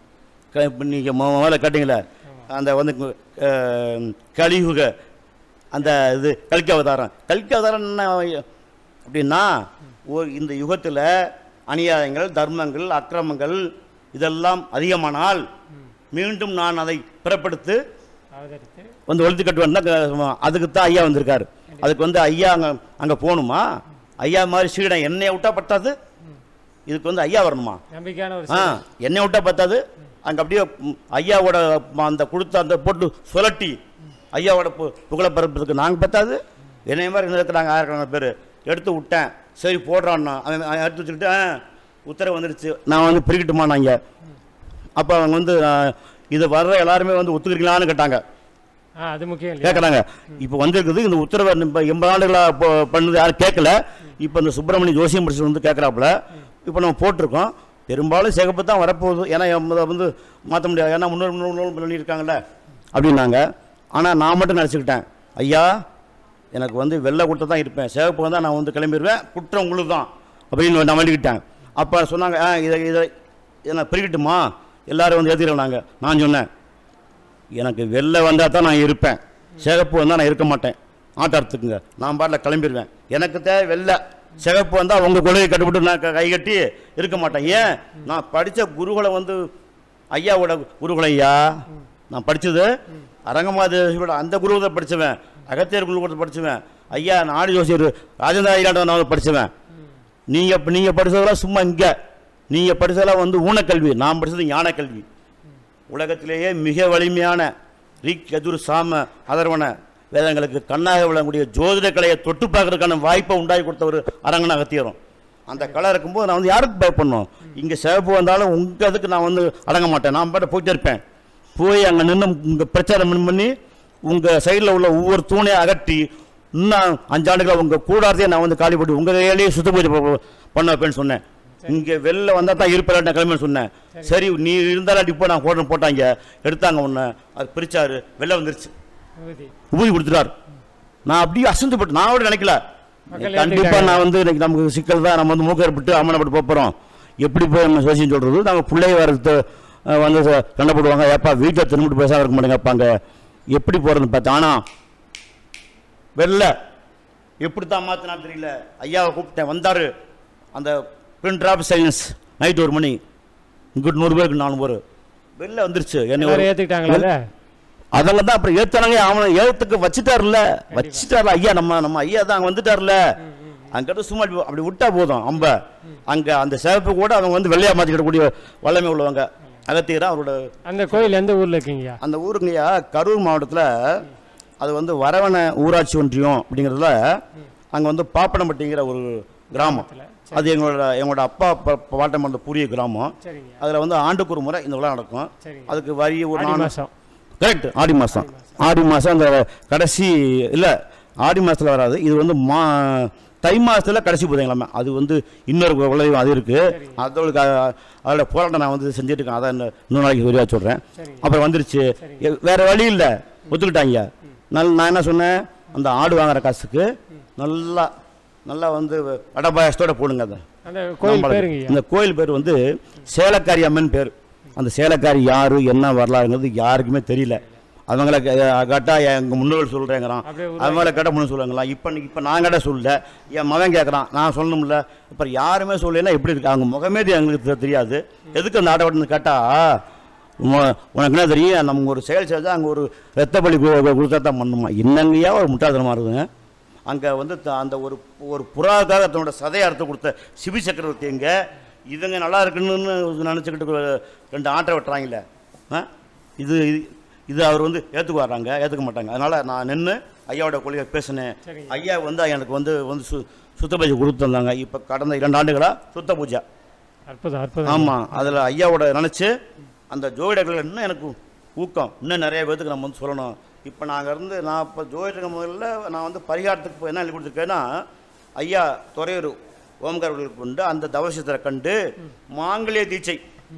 க- இப்ப நீங்க மொ- முதல்ல கேட்டீங்களே அந்த வந்து அஹ், கலியுக அந்த இது கல்கி அவதாரம் கல்கி அவதாரம் என்ன அப்படின்னா ஒரு இந்த யுகத்தில் அநியாயங்கள் தர்மங்கள் அக்கிரமங்கள் இதெல்லாம் அதிகமானால் மீண்டும் நான் அதை பிறப்படுத்து அவதரித்து வந்து ஒழித்து கட்டுவேன் அதுக்கு தான் ஐயா வந்திருக்காரு அதுக்கு வந்து ஐயா அங்கே அங்கே போகணுமா ஐயா மாதிரி சீடன் என்னைய விட்டா பத்தாது இதுக்கு வந்து ஐயா வரணுமா நம்பிக்கையான ஒரு ஆ என்னை விட்டா பத்தாது அங்கே அப்படியே ம், ஐயாவோட ம, அந்த கொடுத்த அந்த போட்டு சுழட்டி ஐயாவோட பு- புகழை பரப்புறதுக்கு நாங்கள் பத்தாது என்னைய மாதிரி இன்னும் இருக்கிறாங்க ஆயிரக்கணக்கான பேர் எடுத்து விட்டேன் சரி போடுறான்னா அவன் அவன் எடுத்து வச்சுக்கிட்டு ஆ, உத்தரவு வந்துடுச்சு நான் வந்து பிரிக்கட்டுமா நாங்கள் அப்போ அவங்க வந்து ஆ, இது வர்ற எல்லாருமே வந்து ஒத்துக்கிறீங்களான்னு கேட்டாங்க ஆ அது முக்கியம் இல்லையா கேட்குறாங்க இப்போ வந்திருக்குது இந்த உத்தரவை இப்போ எண்பது ஆண்டுகளாக இப்போ பண்ணது யாரும் கேட்கல இப்போ இந்த சுப்பிரமணிய ஜோசியம் படிச்சு வந்து கேட்குறாப்புல இப்போ நம்ம போட்டிருக்கோம் பெரும்பாலும் சிகப்பு தான் வரப்போகுது ஏன்னா எண்பதை வந்து மாற்ற முடியாது ஏன்னா முன்னூறு முன்னூறு பண்ணியிருக்காங்கல்ல அப்படின்னாங்க ஆனால் நான் மட்டும் நினச்சிக்கிட்டேன் ஐயா எனக்கு வந்து வெள்ளை குட்டை தான் இருப்பேன் சிவப்பு வந்தால் நான் வந்து கிளம்பிடுவேன் குற்றம் உங்களுக்கு தான் அப்படின்னு நான் வண்டிக்கிட்டேன் அப்போ சொன்னாங்க ஆ இதை இதை இதை நான் பிரிக்கட்டுமா எல்லாரும் வந்து ஏற்றுக்கிறோம் நாங்கள் நான் சொன்னேன் எனக்கு வெள்ளை வந்தால் தான் நான் இருப்பேன் சிகப்பு வந்தால் நான் இருக்க மாட்டேன் ஆட்டாரத்துக்குங்க நான் பாட்டில் கிளம்பிடுவேன் எனக்கு தேவை வெள்ளை சிகப்பு வந்தால் உங்கள் கொள்கையை கட்டுப்பட்டு நான் க- கை கட்டி இருக்க மாட்டேன் ஏன் நான் படித்த குருகுலம் வந்து ஐயாவோட குருகுலம் ஐயா நான் படித்தது அரங்கமாதேவியோட அந்த குருகுலத்தை படித்தவன் அகத்தியர் குருகுலத்தை படித்தவன் ஐயா நாடு ஜோசியர் ராஜேந்திர ஐயாண்ட நான் படித்தவன் நீங்கள் இப்போ நீங்கள் படித்ததெல்லாம் சும்மா இங்கே நீங்கள் படித்ததெல்லாம் வந்து ஊனக்கல்வி நான் படித்தது ஞானக்கல்வி உலகத்திலேயே மிக வலிமையான ரிக் எதுர் சாம அதர்வன வேதங்களுக்கு கண்ணாக விளங்கக்கூடிய ஜோதிட கலையை தொட்டு பார்க்கறதுக்கான வாய்ப்பை உண்டாக்கி கொடுத்த ஒரு அரங்கன அகத்தியரும் அந்த கலை இருக்கும்போது நான் வந்து யாருக்கு பயப்படணும் இங்கே சிவப்பு வந்தாலும் உங்கள் இதுக்கு நான் வந்து அடங்க மாட்டேன் நான் பாட்ட போயிட்டே இருப்பேன் போய் அங்கே நின்று உங்கள் பிரச்சாரம் பண்ணி உங்கள் சைடில் உள்ள ஒவ்வொரு தூணையும் அகற்றி இன்னும் அஞ்சாண்டுகள் உங்கள் கூடாரத்தையே நான் வந்து காலி போட்டு உங்கள் கையிலேயே சுத்த பூஜை ப- பண்ண வைப்பேன்னு சொன்னேன் இங்கே வெளில வந்தால் தான் இருப்பேன் நான் கிளம்பி சொன்னேன் சரி நீ இருந்தாலும் இப்போ நான் போடுறேன் போட்டாங்க எடுத்தாங்க உன்னை அது பிரிச்சாரு வெளில வந்துருச்சு விபூதி ஊதி கொடுத்துட்டார் நான் அப்படியே அசந்து போட்டு நான் கூட நினைக்கல மக்கள் கண்டிப்பாக ஏத்துக்கிட்டாங்க. நான் வந்து இன்னைக்கு நமக்கு சிக்கல் தான் நம்ம வந்து மூக்கேற்பட்டு அம்மனப்பட்டு போகிறோம் எப்படி போய் நம்ம சோசியம் சொல்கிறது நாங்கள் பிள்ளைய வரது அஹ், வந்து ச- சண்டை போடுவாங்க ஏப்பா வீட்டில் திரும்பிட்டு பேசாம இருக்க மாட்டேங்க அங்க எப்படி போகிறதுன்னு பார்த்தா ஆனால் வெளில எப்படி தான் மாற்றினா தெரியல ஐயாவை கூப்பிட்டேன் வந்தார் அந்த பிரிண்ட் ஆஃப் சயின்ஸ் நைட் ஒரு மணி இங்கிட்டு நூறு பேருக்கு நானூறு பேர் வெளில வந்துருச்சு என்னை ஒரு- எல்லாரும் ஏற்றுக்கிட்டாங்களா அதை அதெல்லாம் தான் அப்புறம் ஏத்தானங்க அவனை ஏத்துக்கு வச்சுட்டார்ல வச்சுட்டார்ல ஐயா நம்ம நம்ம ஐயா தான் அங்க வந்துட்டார்ல அங்கிட்ட சும்மா இப்படி- அப்படி விட்டா போதும் அம்ப அங்க அந்த சிவப்பு கூட அவங்க வந்து வெள்ளையா மாத்திக்கிடக்கூடிய வல்லமை உள்ளவங்க அகத்தியரா அவரோட அந்த கோயில் எந்த ஊரில் இருக்கீங்கய்யா அந்த ஊருங்கய்யா கரூர் மாவட்டத்தில் அது வந்து வரவன ஊராட்சி ஒன்றியம் அப்படிங்கிறதுல அங்கே வந்து பாப்பனம்பட்டிங்கிற ஒரு கிராமம் அது எங்களோட எங்களோட அப்பா ப- பாட்டம் அந்த புரிய கிராமம் சரிங்க அதில் வந்து ஆண்டுக்கு ஒரு முறை இந்த விழா நடக்கும் சரிங்க அதுக்கு வரி ஒரு ஆடி நானூறு மாதம் கரெக்ட் ஆடி மாதம் ஆடி மாதம் அந்த கடைசி இல்லை ஆடி மாதத்தில் வராது இது வந்து மா தை மாதத்தில் கடைசி புதன்கிழமை அது வந்து இன்னொரு விளைவு அது இருக்குது அதோட அதோட போராட்டம் நான் வந்து செஞ்சுட்டு இருக்கேன் அதான் இன்னும் இன்னொரு நாளைக்கு விரிவாக சொல்கிறேன் சரிங்க அப்புறம் வந்துருச்சு எ- வேற வழி இல்லை ஒத்துக்கிட்டாங்க நல் நான் என்ன சொன்னேன் அந்த ஆடு வாங்குற காசுக்கு நல்லா நல்லா வந்து வடபாயசத்தோட போடுங்க அதை அந்த கோயில் நம்மளுக்கு. பேருங்கய்யா இந்த கோயில் பேர் வந்து சேலக்காரி அம்மன் பேர் அந்த சேலக்காரி யாரு என்ன வரலாறுங்கிறது யாருக்குமே தெரியல அவங்கள கேட்டா எங்க முன்னோர்கள் சொல்றேங்கிறான் அப்படியே உருவாக்கி- அவங்கள கேட்ட முன்னு சொல்லுங்களா இப்போ இப்போ நான் கேட்ட சொல்லல என் மகன் கேட்குறான் நான் சொல்லணும்ல இப்போ யாருமே சொல்லலைன்னா எப்படி இருக்கு அவங்க முகமே தெ- எங்களுக்கு தெ- தெரியாது எதுக்கு அந்த ஆட்டோன்னு கேட்டா உ- உனக்கு என்ன தெரியும் நம்ம ஒரு செயல் செஞ்சா அங்கே ஒரு ரத்த பலி கு- கு- கொடுத்தா தான் பண்ணுமா என்னங்கய்யா ஒரு முட்டாள்தனமா இருக்குதுங்க அங்கே வந்து த- அந்த ஒரு ஒரு புறாவுக்காக தன்னோட சதையை அறுத்து கொடுத்த சிபி சக்கரவர்த்தி எங்க இதுங்க நல்லா இருக்குன்னு நினச்சிக்கிட்டு ரெண்டு ஆட்டை வெட்டுறாங்களே ஆ இது இது- இது அவர் வந்து ஏற்றுக்குவாராங்க ஏற்றுக்க மாட்டாங்க அதனால் நான் நின்று ஐயாவோட கொள்கையை பேசினேன் சரிங்க. ஐயா வந்து எனக்கு வந்து வந்து சு சுத்த பூஜை கொடுத்து தந்தாங்க இப்போ கடந்த இரண்டு ஆண்டுகளாக சுத்த பூஜை அற்புதம் அற்புதம் ஆமாம் அதில் ஐயாவோட நினச்சி அந்த ஜோதிடர்கள் இன்னும் எனக்கு ஊக்கம் இன்னும் நிறைய பேர்த்துக்கு நம்ம வந்து சொல்லணும் இப்போ நாங்கள் இருந்து நான் இப்போ ஜோதிடர்கள் முதல்ல நான் வந்து பரிகாரத்துக்கு போய் என்ன எழுதி கொடுத்துருக்கேன்னா ஐயா துறையூர் ஓம்கார் அவர்களுக்கு கொண்டு அந்த தவசத்தை கண்டு மாங்கல்ய தீட்சை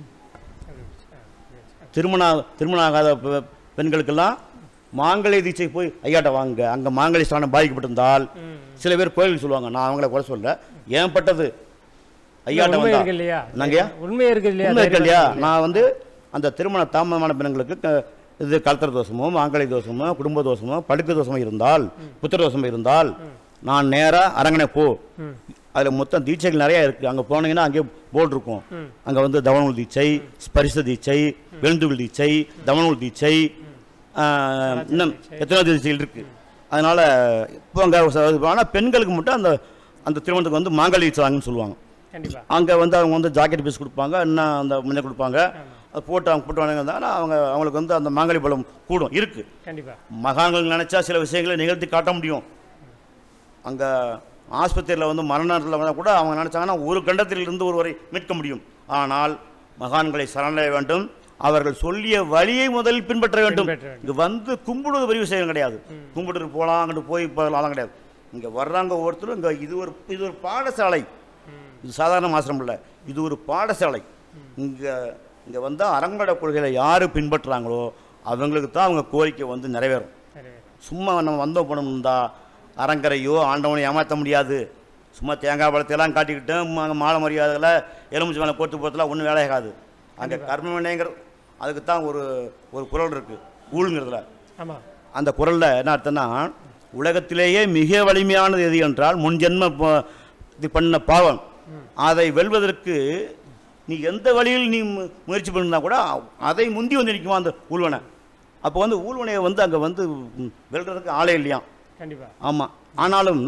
திருமண திருமணம் ஆகாத பெ- பெண்களுக்கெல்லாம் மாங்கல்ய தீட்சை போய் ஐயாட்ட வாங்க அங்கே மாங்கல்ய ஸ்தானம் பாதிக்கப்பட்டிருந்தால் சில பேர் கோயிலுக்கு சொல்லுவாங்க நான் அவங்கள குறை சொல்ல ஏன் பட்டது ஐயாட்ட உண்மை வந்தா இருக்கு இல்லையா என்னங்கய்யா? உண்மை இருக்கு இல்லையா உண்மை இருக்கு தைரியம் இல்லையா இருக்கு நான் வந்து அந்த திருமண தாமதமான பெண்களுக்கு க- இது கலத்திர தோஷமோ மாங்கலை தோஷமோ குடும்ப தோஷமோ படுக்க தோஷமோ இருந்தால் புத்திர தோஷமோ இருந்தால் நான் நேராக அரங்கனை போ ம். அதில் மொத்தம் தீட்சைகள் நிறையா இருக்குது அங்கே போனீங்கன்னா அங்கேயே போர்டு இருக்கும் ம். அங்கே வந்து தவனூல் தீட்சை ஸ்பரிச தீட்சை வெளுந்துகள் தீட்சை தவனூல் தீட்சை ஆ, இன்னும் எத்தனை தீட்சைகள் இருக்குது அதனால் இப்போ அங்கே ஆனால் பெண்களுக்கு மட்டும் அந்த அந்த திருமணத்துக்கு வந்து மாங்கல்ய தீட்சை வாங்கன்னு சொல்லுவாங்க கண்டிப்பா அங்கே வந்து அவங்க வந்து ஜாக்கெட் பீஸ் கொடுப்பாங்க இன்னும் அந்த மஞ்சள் கொடுப்பாங்க அது போட்டு அவங்க போட்டு வந்தாங்கன்னா அவங்க அவங்களுக்கு வந்து அந்த மாங்கலி பலம் கூடும் இருக்குது கண்டிப்பா மகான்கள் நினச்சா சில விஷயங்களை நிகழ்த்தி காட்ட முடியும் அங்கே ஆஸ்பத்திரியில் வந்து மரணத்தில் வந்தால் கூட அவங்க நினச்சாங்கன்னா ஒரு கண்டத்திலிருந்து ஒருவரை மீட்க முடியும் ஆனால் மகான்களை சரணடைய வேண்டும் அவர்கள் சொல்லிய வழியை முதலில் பின்பற்ற வேண்டும் பின்பற்ற வேண்டும். இங்கே வந்து கும்பிடுவது பெரிய விஷயம் கிடையாது கும்பிட்டு போகலாம் அங்கிட்டு போய் போகலாம் கிடையாது இங்கே வர்றாங்க ஒவ்வொருத்தரும் இங்கே இது ஒரு இது ஒரு பாடசாலை இது சாதாரண ஆசிரம் இல்லை இது ஒரு பாடசாலை இங்கே இங்கே வந்து அரங்கட கொள்கைகளை யார் பின்பற்றுறாங்களோ அவங்களுக்கு தான் அவங்க கோரிக்கை வந்து நிறைவேறும் சரி சும்மா நம்ம வந்தோம் போனோம்னா அரங்கரையோ ஆண்டவனை ஏமாற்ற முடியாது சும்மா தேங்காய் பழத்தையெல்லாம் காட்டிக்கிட்டு ம- மாலை மரியாதையில் எலுமிச்சு மேலே போட்டு போகிறதுலாம் ஒன்றும் வேலையாகாது அங்கே கர்மவினைங்கிற அதுக்கு தான் ஒரு ஒரு குரல் இருக்குது ஊழுங்கிறதுல ஆமா அந்த குரலில் என்ன அர்த்தம்னா உலகத்திலேயே மிக வலிமையானது எது என்றால் முன் ஜென்ம ப- இது பண்ண பாவம் அதை வெல்வதற்கு நீ எந்த வழியில் நீ மு- முயற்சி பண்ணிருந்தா கூட அதை முந்தி வந்து நிற்குமா அந்த ஊழ்வனை அப்போ வந்து ஊழ்வனையை வந்து அங்கே வந்து ம், வெல்றதுக்கு ஆளே இல்லையா கண்டிப்பா ஆமாம் ஆனாலும்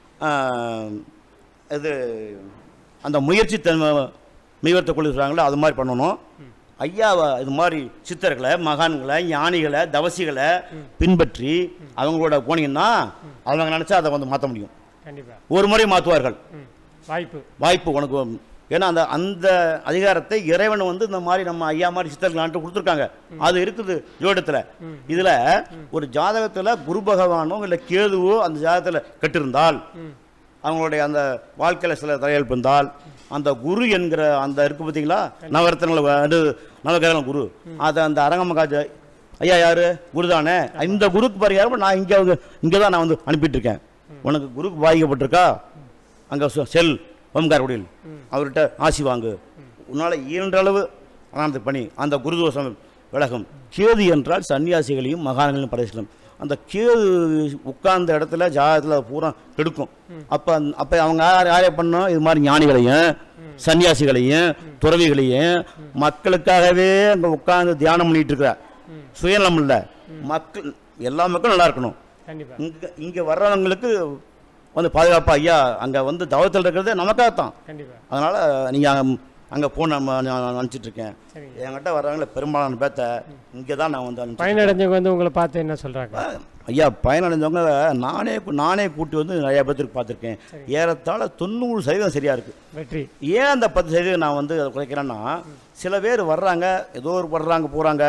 ஆஹ், இது அந்த முயற்சி தன்மை மீவத்தை கொண்டு சொல்கிறாங்களோ அது மாதிரி பண்ணணும் ஐயாவை இது மாதிரி சித்தர்களை மகான்களை ஞானிகளை தவசிகளை பின்பற்றி அவங்களோட போனீங்கன்னா அவங்க நினச்சா அதை வந்து மாற்ற முடியும் கண்டிப்பா ஒரு முறை மாற்றுவார்கள் ம் வாய்ப்பு வாய்ப்பு உனக்கு ஏன்னா அந்த அந்த அதிகாரத்தை இறைவன் வந்து இந்த மாதிரி நம்ம ஐயா மாதிரி சித்தர்களான்ட்டு கொடுத்துருக்காங்க அது இருக்குது ஜோடத்தில் இதில் ஒரு ஜாதகத்தில் குரு பகவானோ இல்லை கேதுவோ அந்த ஜாதகத்தில் கட்டிருந்தால் ம் அவங்களுடைய அந்த வாழ்க்கையில் சில தலையெழுப்பு இருந்தால் அந்த குரு என்கிற அந்த இருக்கு பார்த்தீங்களா நவரத்னங்கள் வந்து நவகிரகம் குரு அதை அந்த அரங்கமகாஜ ஐயா யாரு குரு தானே இந்த குருக்கு பரிகாரம் நான் இங்கே வந்து இங்கே தான் நான் வந்து அனுப்பிட்டு இருக்கேன் உனக்கு குருக்கு பாதிக்கப்பட்டிருக்கா அங்கே செல் ஓம்கார் குடியில் அவர்கிட்ட ஆசி வாங்கு உன்னால் இயன்றளவு அனானது பணி அந்த குருதோஷம் விலகும் கேது என்றால் சன்னியாசிகளையும் மகான்களையும் படைசலும் அந்த கேது உட்கார்ந்த இடத்துல ஜாதகத்தில் பூரா கெடுக்கும் அப்போ அப்போ அவங்க யார் யாரே பண்ணோம் இது மாதிரி ஞானிகளையும் சன்னியாசிகளையும் துறவிகளையும் மக்களுக்காகவே அங்கே உட்கார்ந்து தியானம் பண்ணிட்டு இருக்கிற சுயநலம் இல்லை மக்கள் எல்லா மக்களும் நல்லா இருக்கணும் கண்டிப்பா இங்கே இங்கே வர்றவங்களுக்கு வந்து பாதுகாப்பா ஐயா அங்கே வந்து தவத்தில் இருக்கிறது நமக்காகத்தான் கண்டிப்பா அதனால் நீங்கள் அங்கே போன நான் நினச்சிட்டு இருக்கேன் சரிங்க என்கிட்ட வர்றவங்கள பெரும்பாலான பேத்த இங்கே தான் நான் வந்து அனுப்பிச்சிட்டு பயனடைஞ்சவங்க வந்து உங்களை பார்த்து என்ன சொல்றாங்க இருக்கேன். ஐயா பயனடைஞ்சவங்க நானே கூ- நானே கூட்டி வந்து நிறைய பேத்துக்கு பார்த்துருக்கேன் ஏறத்தாழ தொண்ணூறு சதவீதம் சரியாக இருக்குது வெற்றி ஏன் அந்த பத்து சதவீதம் நான் வந்து அதை குறைக்கிறேன்னா சில பேர் வர்றாங்க ஏதோ ஒரு வர்றாங்க போகிறாங்க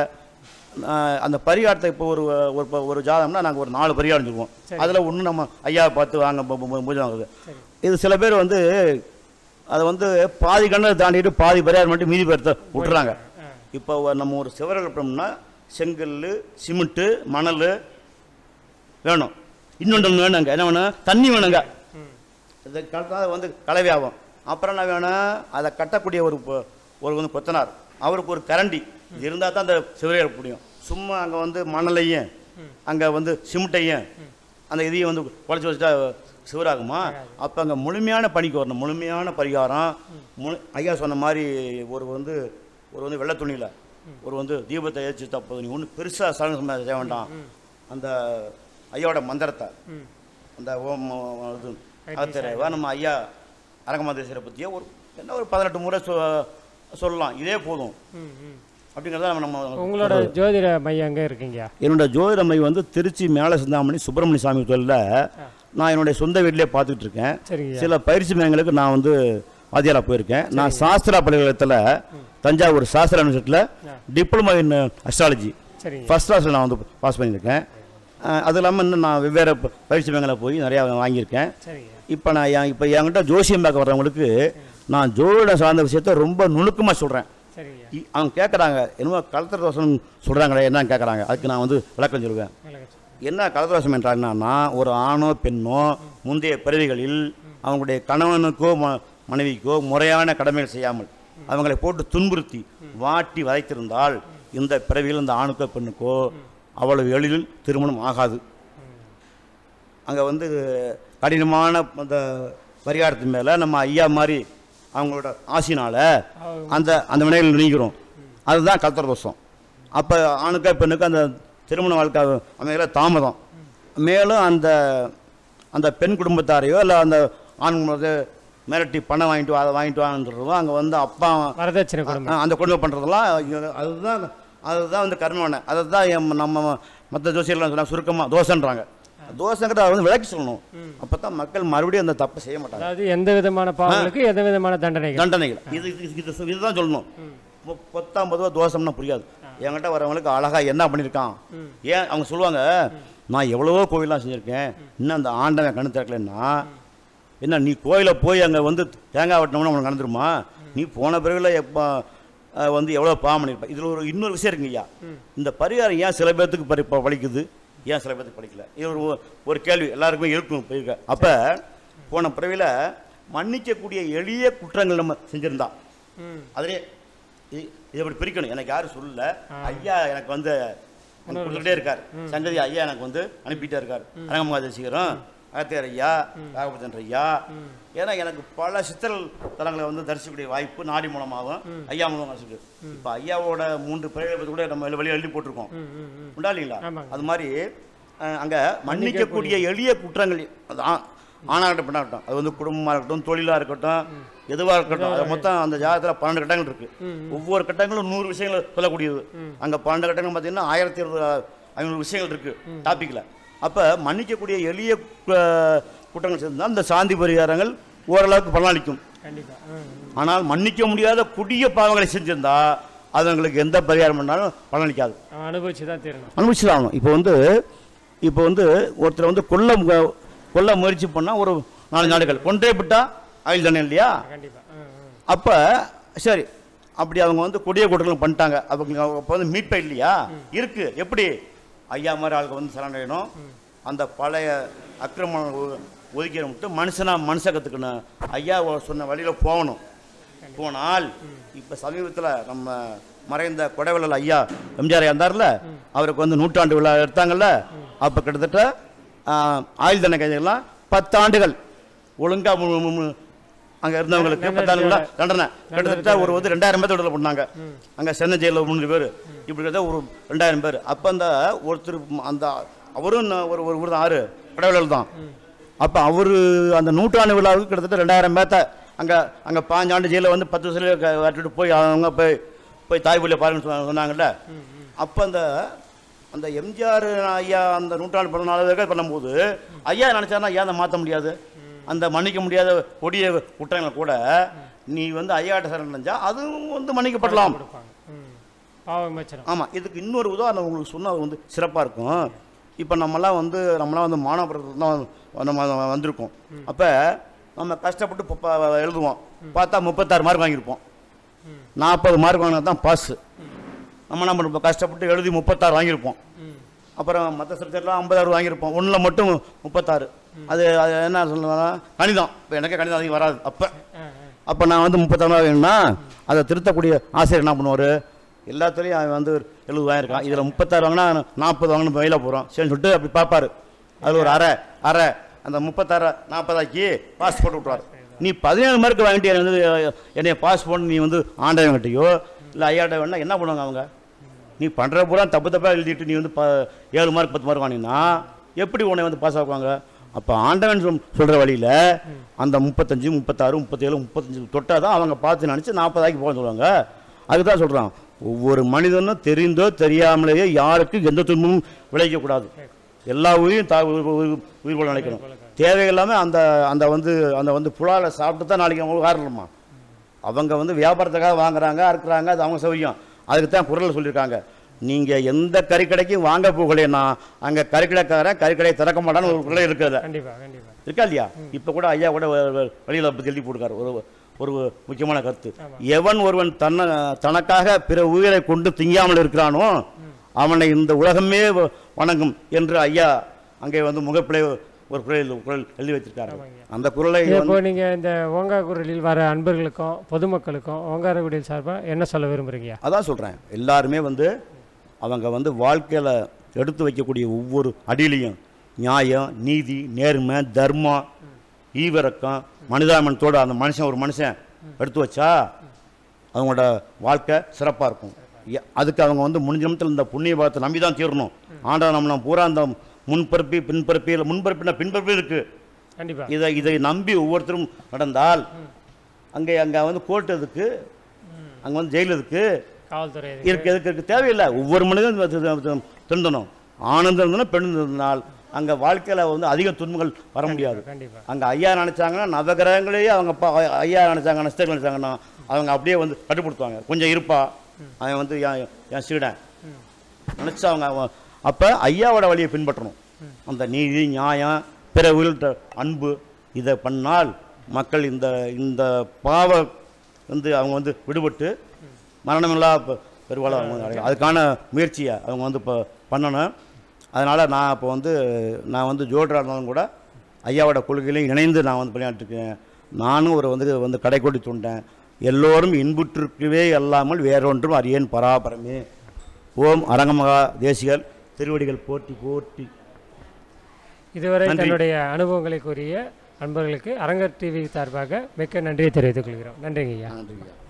அந்த பரிகாரத்தை இப்போ ஒரு ஒரு ப- ஒரு ஜாதகம்னா நாங்கள் ஒரு நாலு பரிகாரம் சொல்லுவோம் அதில் ஒன்று நம்ம ஐயா பார்த்து வாங்க பு- பு- பூஜை வாங்குது சரி இது சில பேர் வந்து அதை வந்து பாதி கண்ணை தாண்டிட்டு பாதி பரிகாரம் மட்டும் மீதி பேர்த்த விட்டுறாங்க ஆ இப்போ ஒரு- நம்ம ஒரு சிவரை எழுப்பணும்னா செங்கல் சிமெண்ட்டு மணல் வேணும் இன்னொன்று வேணுங்க என்ன வேணும் தண்ணி வேணுங்க ம் இது கலத்தால் வந்து கலவையாகும் அப்புறம் என்ன வேணும் அதை கட்டக்கூடிய ஒரு பொ- ஒரு வந்து கொத்தனார் அவருக்கு ஒரு கரண்டி இது இருந்தால் தான் அந்த சிவரை எழுப்ப முடியும் சும்மா அங்கே வந்து மணலையும் அங்கே வந்து சிமெண்ட்டையும் அந்த இதையும் வந்து குழச்சி வச்சுட்டா சிவராகுமா அப்போ அங்கே முழுமையான பணிக்கு வரணும் முழுமையான பரிகாரம் முழு ஐயா சொன்ன மாதிரி ஒரு வந்து ஒரு வந்து வெள்ளை துணியில் ஒரு வந்து தீபத்தை ஏற்றி தப்பது நீ ஒன்றும் பெருசாக சலனம் செய்ய வேண்டாம் அந்த ஐயாவோட மந்திரத்தை ம் அந்த ஓம் இது அகத்திரைவா நம்ம ஐயா அரங்கமாதேஸ்வரை பற்றியே ஒரு என்ன ஒரு பதினெட்டு முறை சொ சொல்லலாம் இதே போதும் ம் ம் அப்படிங்கிறத நம்ம நம்ம உங்களோட ஜோதிட மையம் எங்கே இருக்கீங்க என்னோட ஜோதிட மையம் வந்து திருச்சி மேல சிந்தாமணி சுப்பிரமணிய சாமி கோயிலில் நான் என்னுடைய சொந்த வீட்டிலே பார்த்துக்கிட்டு இருக்கேன் சரிங்க சில பயிற்சி மையங்களுக்கு நான் வந்து வாத்தியாராக போயிருக்கேன் நான் சாஸ்திரா பல்கலைக்கழகத்தில் தஞ்சாவூர் சாஸ்திர யூனிவர்சிட்டியில் டிப்ளமோ இன் அஸ்ட்ராலஜி சரிங்க ஃபஸ்ட் கிளாஸில் நான் வந்து பாஸ் பண்ணியிருக்கேன் அஹ் அது இல்லாமல் இன்னும் நான் வெவ்வேறு ப- பயிற்சி மையங்களில் போய் நிறையா வாங்கியிருக்கேன் சரிங்க இப்போ நான் என் இப்போ என்கிட்ட ஜோசியம் பார்க்க வர்றவங்களுக்கு நான் ஜோதிடம் சார்ந்த விஷயத்த ரொம்ப நுணுக்கமாக சொல்கிறேன் சரிங்க அவங்க கேட்குறாங்க என்னமோ கலத்திர தோஷம் சொல்கிறாங்களே என்னன்னு கேட்குறாங்க அதுக்கு நான் வந்து விளக்கம் சொல்லுவேன் விளக்கம் சொல்லுங்க. என்ன கலதோஷம் என்றாங்கன்னா ஒரு ஆணோ பெண்ணோ முந்தைய பிறவிகளில் அவங்களுடைய கணவனுக்கோ ம- மனைவிக்கோ முறையான கடமைகள் செய்யாமல் அவங்களை போட்டு துன்புறுத்தி வாட்டி வதைத்திருந்தால் இந்த பிறவியில் இந்த ஆணுக்கோ பெண்ணுக்கோ அவ்வளவு எளிதில் திருமணம் ஆகாது அங்கே வந்து கடினமான அந்த பரிகாரத்தின் மேலே நம்ம ஐயா மாதிரி அவங்களோட ஆசினால அவங்க- அந்த அந்த வினைகள் நீங்கிறோம் அதுதான் கலத்தர தோஷம் அப்போ ஆணுக்கோ பெண்ணுக்கோ அந்த திருமண வாழ்க்கை அமையில தாமதம் மேலும் அந்த அந்த பெண் குடும்பத்தாரையோ இல்லை அந்த ஆண் குடும்பத்தை மிரட்டி பணம் வாங்கிட்டு வா அதை வாங்கிட்டு வாங்கன்றதும் அங்கே வந்து அப்பா வரதட்சணை குடும்பம் ஆ, அந்த குடும்பம் பண்ணுறதெல்லாம் அதுதான் அதுதான் வந்து கர்மவனை அதை தான் எம் நம்ம மற்ற ஜோசியர்லாம் சொன்னா சுருக்கமாக தோசைன்றாங்க தோசைங்கிறத அதை வந்து விளக்கி சொல்லணும் அப்போ தான் மக்கள் மறுபடியும் அந்த தப்பை செய்ய மாட்டாங்க அதாவது எந்த விதமான பாவங்களுக்கு எந்த விதமான தண்டனைகள் தண்டனைகள் இது இது இது இது- இதுதான் சொல்லணும் பொ- பொத்தாம் பொதுவாக தோசைம்னா புரியாது என்கிட்ட வரவங்களுக்கு அழகா என்ன பண்ணியிருக்கான் ஏன் அவங்க சொல்லுவாங்க நான் எவ்வளவோ கோயிலாம் செஞ்சுருக்கேன் இன்னும் அந்த ஆண்டவன் கண்ணு திறக்கலைன்னா என்ன நீ கோயிலை போய் அங்கே வந்து தேங்காய் வெட்டினோம்னா உனக்கு நடந்துருமா நீ போன பிறகுல எப்போ அஹ், வந்து எவ்வளோ பாவம் பண்ணியிருப்ப இதில் ஒரு இன்னொரு விஷயம் இருக்குங்க ஐயா இந்த பரிகாரம் ஏன் சில பேர்த்துக்கு பரி ப- பலிக்குது ஏன் சில பேர்த்துக்கு படிக்கல இது ஒரு ஒரு கேள்வி எல்லாருக்குமே இருக்கும் போயிருக்க அப்போ போன பிறவியில் மன்னிக்கக்கூடிய எளிய குற்றங்கள் நம்ம செஞ்சுருந்தா ம் அதிலே இ- இதை இப்படி பிரிக்கணும் எனக்கு யாரும் சொல்லல ஐயா எனக்கு வந்து எனக்கு கொடுத்துட்டே இருக்கார் சங்கதி ஐயா எனக்கு வந்து அனுப்பிட்டே இருக்கார் அரங்கமாதேசிகரும் அகத்தியர் ஐயா ராகபத்தன் ஐயா ஏன்னா எனக்கு பல சித்தர்கள் தலங்களை வந்து தரிசிக்கக்கூடிய வாய்ப்பு நாடி மூலமாகவும் ஐயா மூலமாக தரிசிக்கு இப்போ ஐயாவோட மூன்று பிறகு பற்றி கூட நம்ம வெளியே எழுதி போட்டிருக்கோம் ம் ம் ம் உண்டா இல்லைங்களா ஆமாங்க. அது மாதிரி அஹ், அங்க மன்னிக்கக்கூடிய எளிய குற்றங்கள் அது ஆ- ஆணாகட்டும் பெண்ணாகட்டும் அது வந்து குடும்பமாக இருக்கட்டும் தொழிலாக இருக்கட்டும் எதுவாக இருக்கட்டும் அது மொத்தம் அந்த ஜாதகத்தில் பன்னெண்டு கட்டங்கள் இருக்கு ஒவ்வொரு கட்டங்களும் நூறு விஷயங்கள் சொல்லக்கூடியது அங்கே பன்னெண்டு கட்டங்கள் பார்த்தீங்கன்னா ஆயிரத்தி இருபது ஐநூறு விஷயங்கள் இருக்கு டாப்பிக்கில் அப்போ மன்னிக்கக்கூடிய எளிய கு- குற்றங்கள் செஞ்சால் இந்த சாந்தி பரிகாரங்கள் ஓரளவுக்கு பலனளிக்கும் கண்டிப்பா ம் ம். ஆனால் மன்னிக்க முடியாத கொடிய பாவங்களை செஞ்சிருந்தா அது உங்களுக்கு எந்த பரிகாரம் பண்ணாலும் பலனளிக்காது அவன் அனுபவிச்சு தான் தீரணும் அனுபவிச்சு தான் ஆகணும் இப்போ வந்து இப்போ வந்து ஒருத்தர் வந்து கொல்ல மு- கொல்ல முயற்சி பண்ணால் ஒரு நாலு நாடுகள் கொன்றே விட்டா ஆயுள் தானே இல்லையா கண்டிப்பா ம் ம் அப்போ சரி அப்படி அவங்க வந்து கொடிய குற்றங்கள் பண்ணிட்டாங்க அவங்க அப்போ வந்து மீட்பை இல்லையா இருக்கு எப்படி ஐயா மாதிரி ஆளுக்கு வந்து சரணடையணும் அந்த பழைய அக்கிரமம் ஒதுக்கிட விட்டு மனுஷனா மனுஷ கற்றுக்கணும் ஐயா சொன்ன வழியில் போகணும் போனால் இப்போ சமீபத்தில் நம்ம மறைந்த கொடைவள்ளல் ஐயா எம்ஜிஆர் இருந்தார்ல அவருக்கு வந்து நூற்றாண்டு விழா எடுத்தாங்கல்ல அப்போ கிட்டத்தட்ட ஆஹ், ஆயுள் தண்டனை கைதிகள்லாம் பத்தாண்டுகள் ஒழுங்காக அங்கே இருந்தவங்களுக்கு பத்தாண்டுகளா தண்டனை கிட்டத்தட்ட ஒரு வந்து ரெண்டாயிரம் பேர் விடுதலை பண்ணாங்க அங்கே சென்னை ஜெயிலில் மூணு பேர் இப்படி கிட்ட ஒரு ரெண்டாயிரம் பேர் அப்போ அந்த ஒருத்தர் அந்த அவரும் ந- ஒரு ஒரு ஊர் தான் ஆறு கொடைவள்ளல் தான் அப்போ அவர் அந்த நூற்றாண்டு விழாவுக்கு கிட்டத்தட்ட ரெண்டாயிரம் பேர்த்த அங்கே அங்கே பாஞ்சாண்டு ஜெயிலில் வந்து பத்து வருஷத்துல விட்டுட்டு போய் அவங்க போய் போய் தாய் வழியை பாருங்கன்னு சொன்னா- சொன்னாங்கல்ல அப்போ அந்த அந்த எம்ஜிஆர் ஐயா அந்த நூற்றாண்டு பிறந்த நாள் பண்ணும்போது ஐயா நினச்சாருன்னா ஏன் அதை மாற்ற முடியாது அந்த மன்னிக்க முடியாத கொடிய குற்றங்களை கூட நீ வந்து ஐயாட்ட சரண் நினைச்சா அதுவும் வந்து மன்னிக்கப்படலாம் கொடுப்பாங்க ம் பாவ விமோச்சனம் ஆமாம் இதுக்கு இன்னொரு உதாரணம் உங்களுக்கு சொன்னால் வந்து சிறப்பாக இருக்கும் இப்போ நம்மலாம் வந்து நம்மலாம் வந்து மாணவர்கள் தான் நம்ம வந்திருக்கோம் அப்போ நம்ம கஷ்டப்பட்டு இப்போ ப- எழுதுவோம் பார்த்தா முப்பத்தாறு மார்க் வாங்கியிருப்போம் ம் நாற்பது மார்க் வாங்கினா தான் பாஸு நம்ம நம்ம இப்போ கஷ்டப்பட்டு எழுதி முப்பத்தாறு வாங்கியிருப்போம் ம் அப்புறம் மற்ற சப்ஜெக்ட்லாம் ஐம்பதாறு வாங்கியிருப்போம் ஒன்றில் மட்டும் முப்பத்தாறு அது அது என்ன சொல்லலாம் கணிதம் இப்போ எனக்கே கணிதம் அதிகம் வராது அப்போ ஆ ஆ அப்போ நான் வந்து முப்பத்தாறு வேணும்னா அதை திருத்தக்கூடிய ஆசிரியர் என்ன பண்ணுவார் எல்லாத்துலேயும் அவன் வந்து எழுபது வாங்கியிருக்கான் இதில் முப்பத்தாறு வாங்கினா நாற்பது வாங்கணும் வெயில போகிறோம் சரின்னு சொல்லிட்டு அப்படி பார்ப்பாரு அதில் ஒரு அரை அரை அந்த முப்பத்தாறு நாற்பதாக்கி பாஸ் போட்டு விட்ருவார் நீ பதினேழு மார்க் வாங்கிட்டு என்னை வந்து என்னைய பாஸ் பண்ணி நீ வந்து ஆண்டவங்கிட்டையோ இல்லை ஐயாட்ட வேணா என்ன பண்ணுவாங்க அவங்க நீ பண்ணுற பூரா தப்பு தப்பாக எழுதிட்டு நீ வந்து ப ஏழு மார்க் பத்து மார்க் வாங்கினா எப்படி உன்னை வந்து பாஸ் ஆக்குவாங்க அப்போ ஆண்டவன் சொல் சொல்கிற வழியில் அந்த முப்பத்தஞ்சு முப்பத்தாறு முப்பத்தேழு முப்பத்தஞ்சு தொட்டால் தான் அவங்க பார்த்து நினச்சி நாற்பதாக்கி போக சொல்லுவாங்க அதுக்கு தான் சொல்கிறான் ஒவ்வொரு மனிதனும் தெரிந்தோ தெரியாமலேயோ யாருக்கும் எந்த துன்பமும் விளைவிக்கக்கூடாது எல்லா உயிரும் தா உயிர் உயிர் உயிர் கொள்ள நினைக்கணும் தேவையில்லாமல் அந்த அந்த வந்து அந்த வந்து புலால சாப்பிட்டு தான் நாளைக்கு அவங்களுக்கு காரணமா அவங்க வந்து வியாபாரத்துக்காக வாங்குறாங்க அறுக்குறாங்க அது அவங்க சௌரியம் அதுக்கு தான் குரல் சொல்லியிருக்காங்க நீங்கள் எந்த கறிக்கடைக்கும் வாங்க போகலைன்னா அங்கே கறிக்கடைக்காரன் கறிக்கடையை திறக்க மாட்டான்னு ஒரு குரல் இருக்குது கண்டிப்பா கண்டிப்பா இருக்கா இல்லையா இப்போ கூட ஐயா கூட வ- வ- வெளியில பத்தி எழுதி போட்டுருக்காரு ஒரு ஒரு முக்கியமான கருத்து எவன் ஒருவன் தன்ன தனக்காக பிற உயிரை கொண்டு திங்காமல் இருக்கிறானோ அவனை இந்த உலகமே வ- வணங்கும் என்று ஐயா அங்கே வந்து முகப்பிழை ஒரு குரல் குரல் எழுதி வச்சிருக்காரு அந்த குரலை இது வந்து இப்போ நீங்க இந்த ஓங்கா குரலில் வர அன்பர்களுக்கும் பொதுமக்களுக்கும் ஓங்காரக்குடியில் சார்பா என்ன சொல்ல விரும்புறீங்க அதான் சொல்கிறேன் எல்லாருமே வந்து அவங்க வந்து வாழ்க்கையில் எடுத்து வைக்கக்கூடிய ஒவ்வொரு அடியிலையும் நியாயம் நீதி நேர்மை தர்மம் ஈவிரக்கம் மனிதாமனத்தோடு அந்த மனுஷன் ஒரு மனுஷன் எடுத்து வச்சா அவங்களோட வாழ்க்கை சிறப்பாக இருக்கும் எ- அதுக்கு அவங்க வந்து முடிஞ்ச நிமிஷத்தில் இந்த புண்ணிய பாகத்தை நம்பி தான் தீரணும் ஆண்டவன் நம்மளை பூரா அந்த முன்பரப்பி பின்பரப்பி இல்லை முன்பரப்பின பின்பரப்பி இருக்குது கண்டிப்பா இதை இதை நம்பி ஒவ்வொருத்தரும் நடந்தால் அங்கே அங்கே வந்து கோர்ட் எதுக்கு அங்கே வந்து ஜெயில் எதுக்கு காவல்துறை இது. இருக்கு எதுக்கு இருக்கு தேவையில்லை ஒவ்வொரு மனிதனும் திருந்தணும் ஆனந்தம் இருந்தனா பெண் இருந்தால் அங்கே வாழ்க்கையில் வந்து அதிக துன்பங்கள் வர முடியாது கண்டிப்பா அங்கே ஐயா நினச்சாங்கன்னா நவகிரகங்களையே அவங்க பா ஐயா நினச்சாங்க நஷ்டங்கள் நினச்சாங்கன்னா அவங்க அப்படியே வந்து கட்டுப்படுத்துவாங்க கொஞ்சம் இருப்பா அவன் வந்து என் என் சீடன் நினச்சி அவங்க அப்போ ஐயாவோட வழியை பின்பற்றணும் அந்த நீதி நியாயம் பிற உயிர்கிட்ட அன்பு இதை பண்ணால் மக்கள் இந்த இந்த பாவ வந்து அவங்க வந்து விடுபட்டு மரணமில்லா பெ- பெருவாழ அவங்க வந்து அடையலாம். அதுக்கான முயற்சியை அவங்க வந்து இப்போ பண்ணணும் அதனால் நான் இப்போ வந்து நான் வந்து ஜோடராக இருந்தாலும் கூட ஐயாவோட கொள்கையிலையும் இணைந்து நான் வந்து பணியாற்றிருக்கேன் நானும் ஒரு வந்து வந்து கடைக்கோடி தூண்டேன் எல்லோரும் இன்புற்றிருக்கவே அல்லாமல் வேறொன்றும் அறியேன் பராபரமே ஓம் அரங்கமகா தேசிகர் திருவடிகள் போற்றி போற்றி இதுவரை நன்றி. தன்னுடைய அனுபவங்களை கூறிய அன்பர்களுக்கு அரங்கர் டிவி சார்பாக மிக்க நன்றியை தெரிவித்துக் கொள்கிறோம் நன்றிங்க ஐயா நன்றிங்க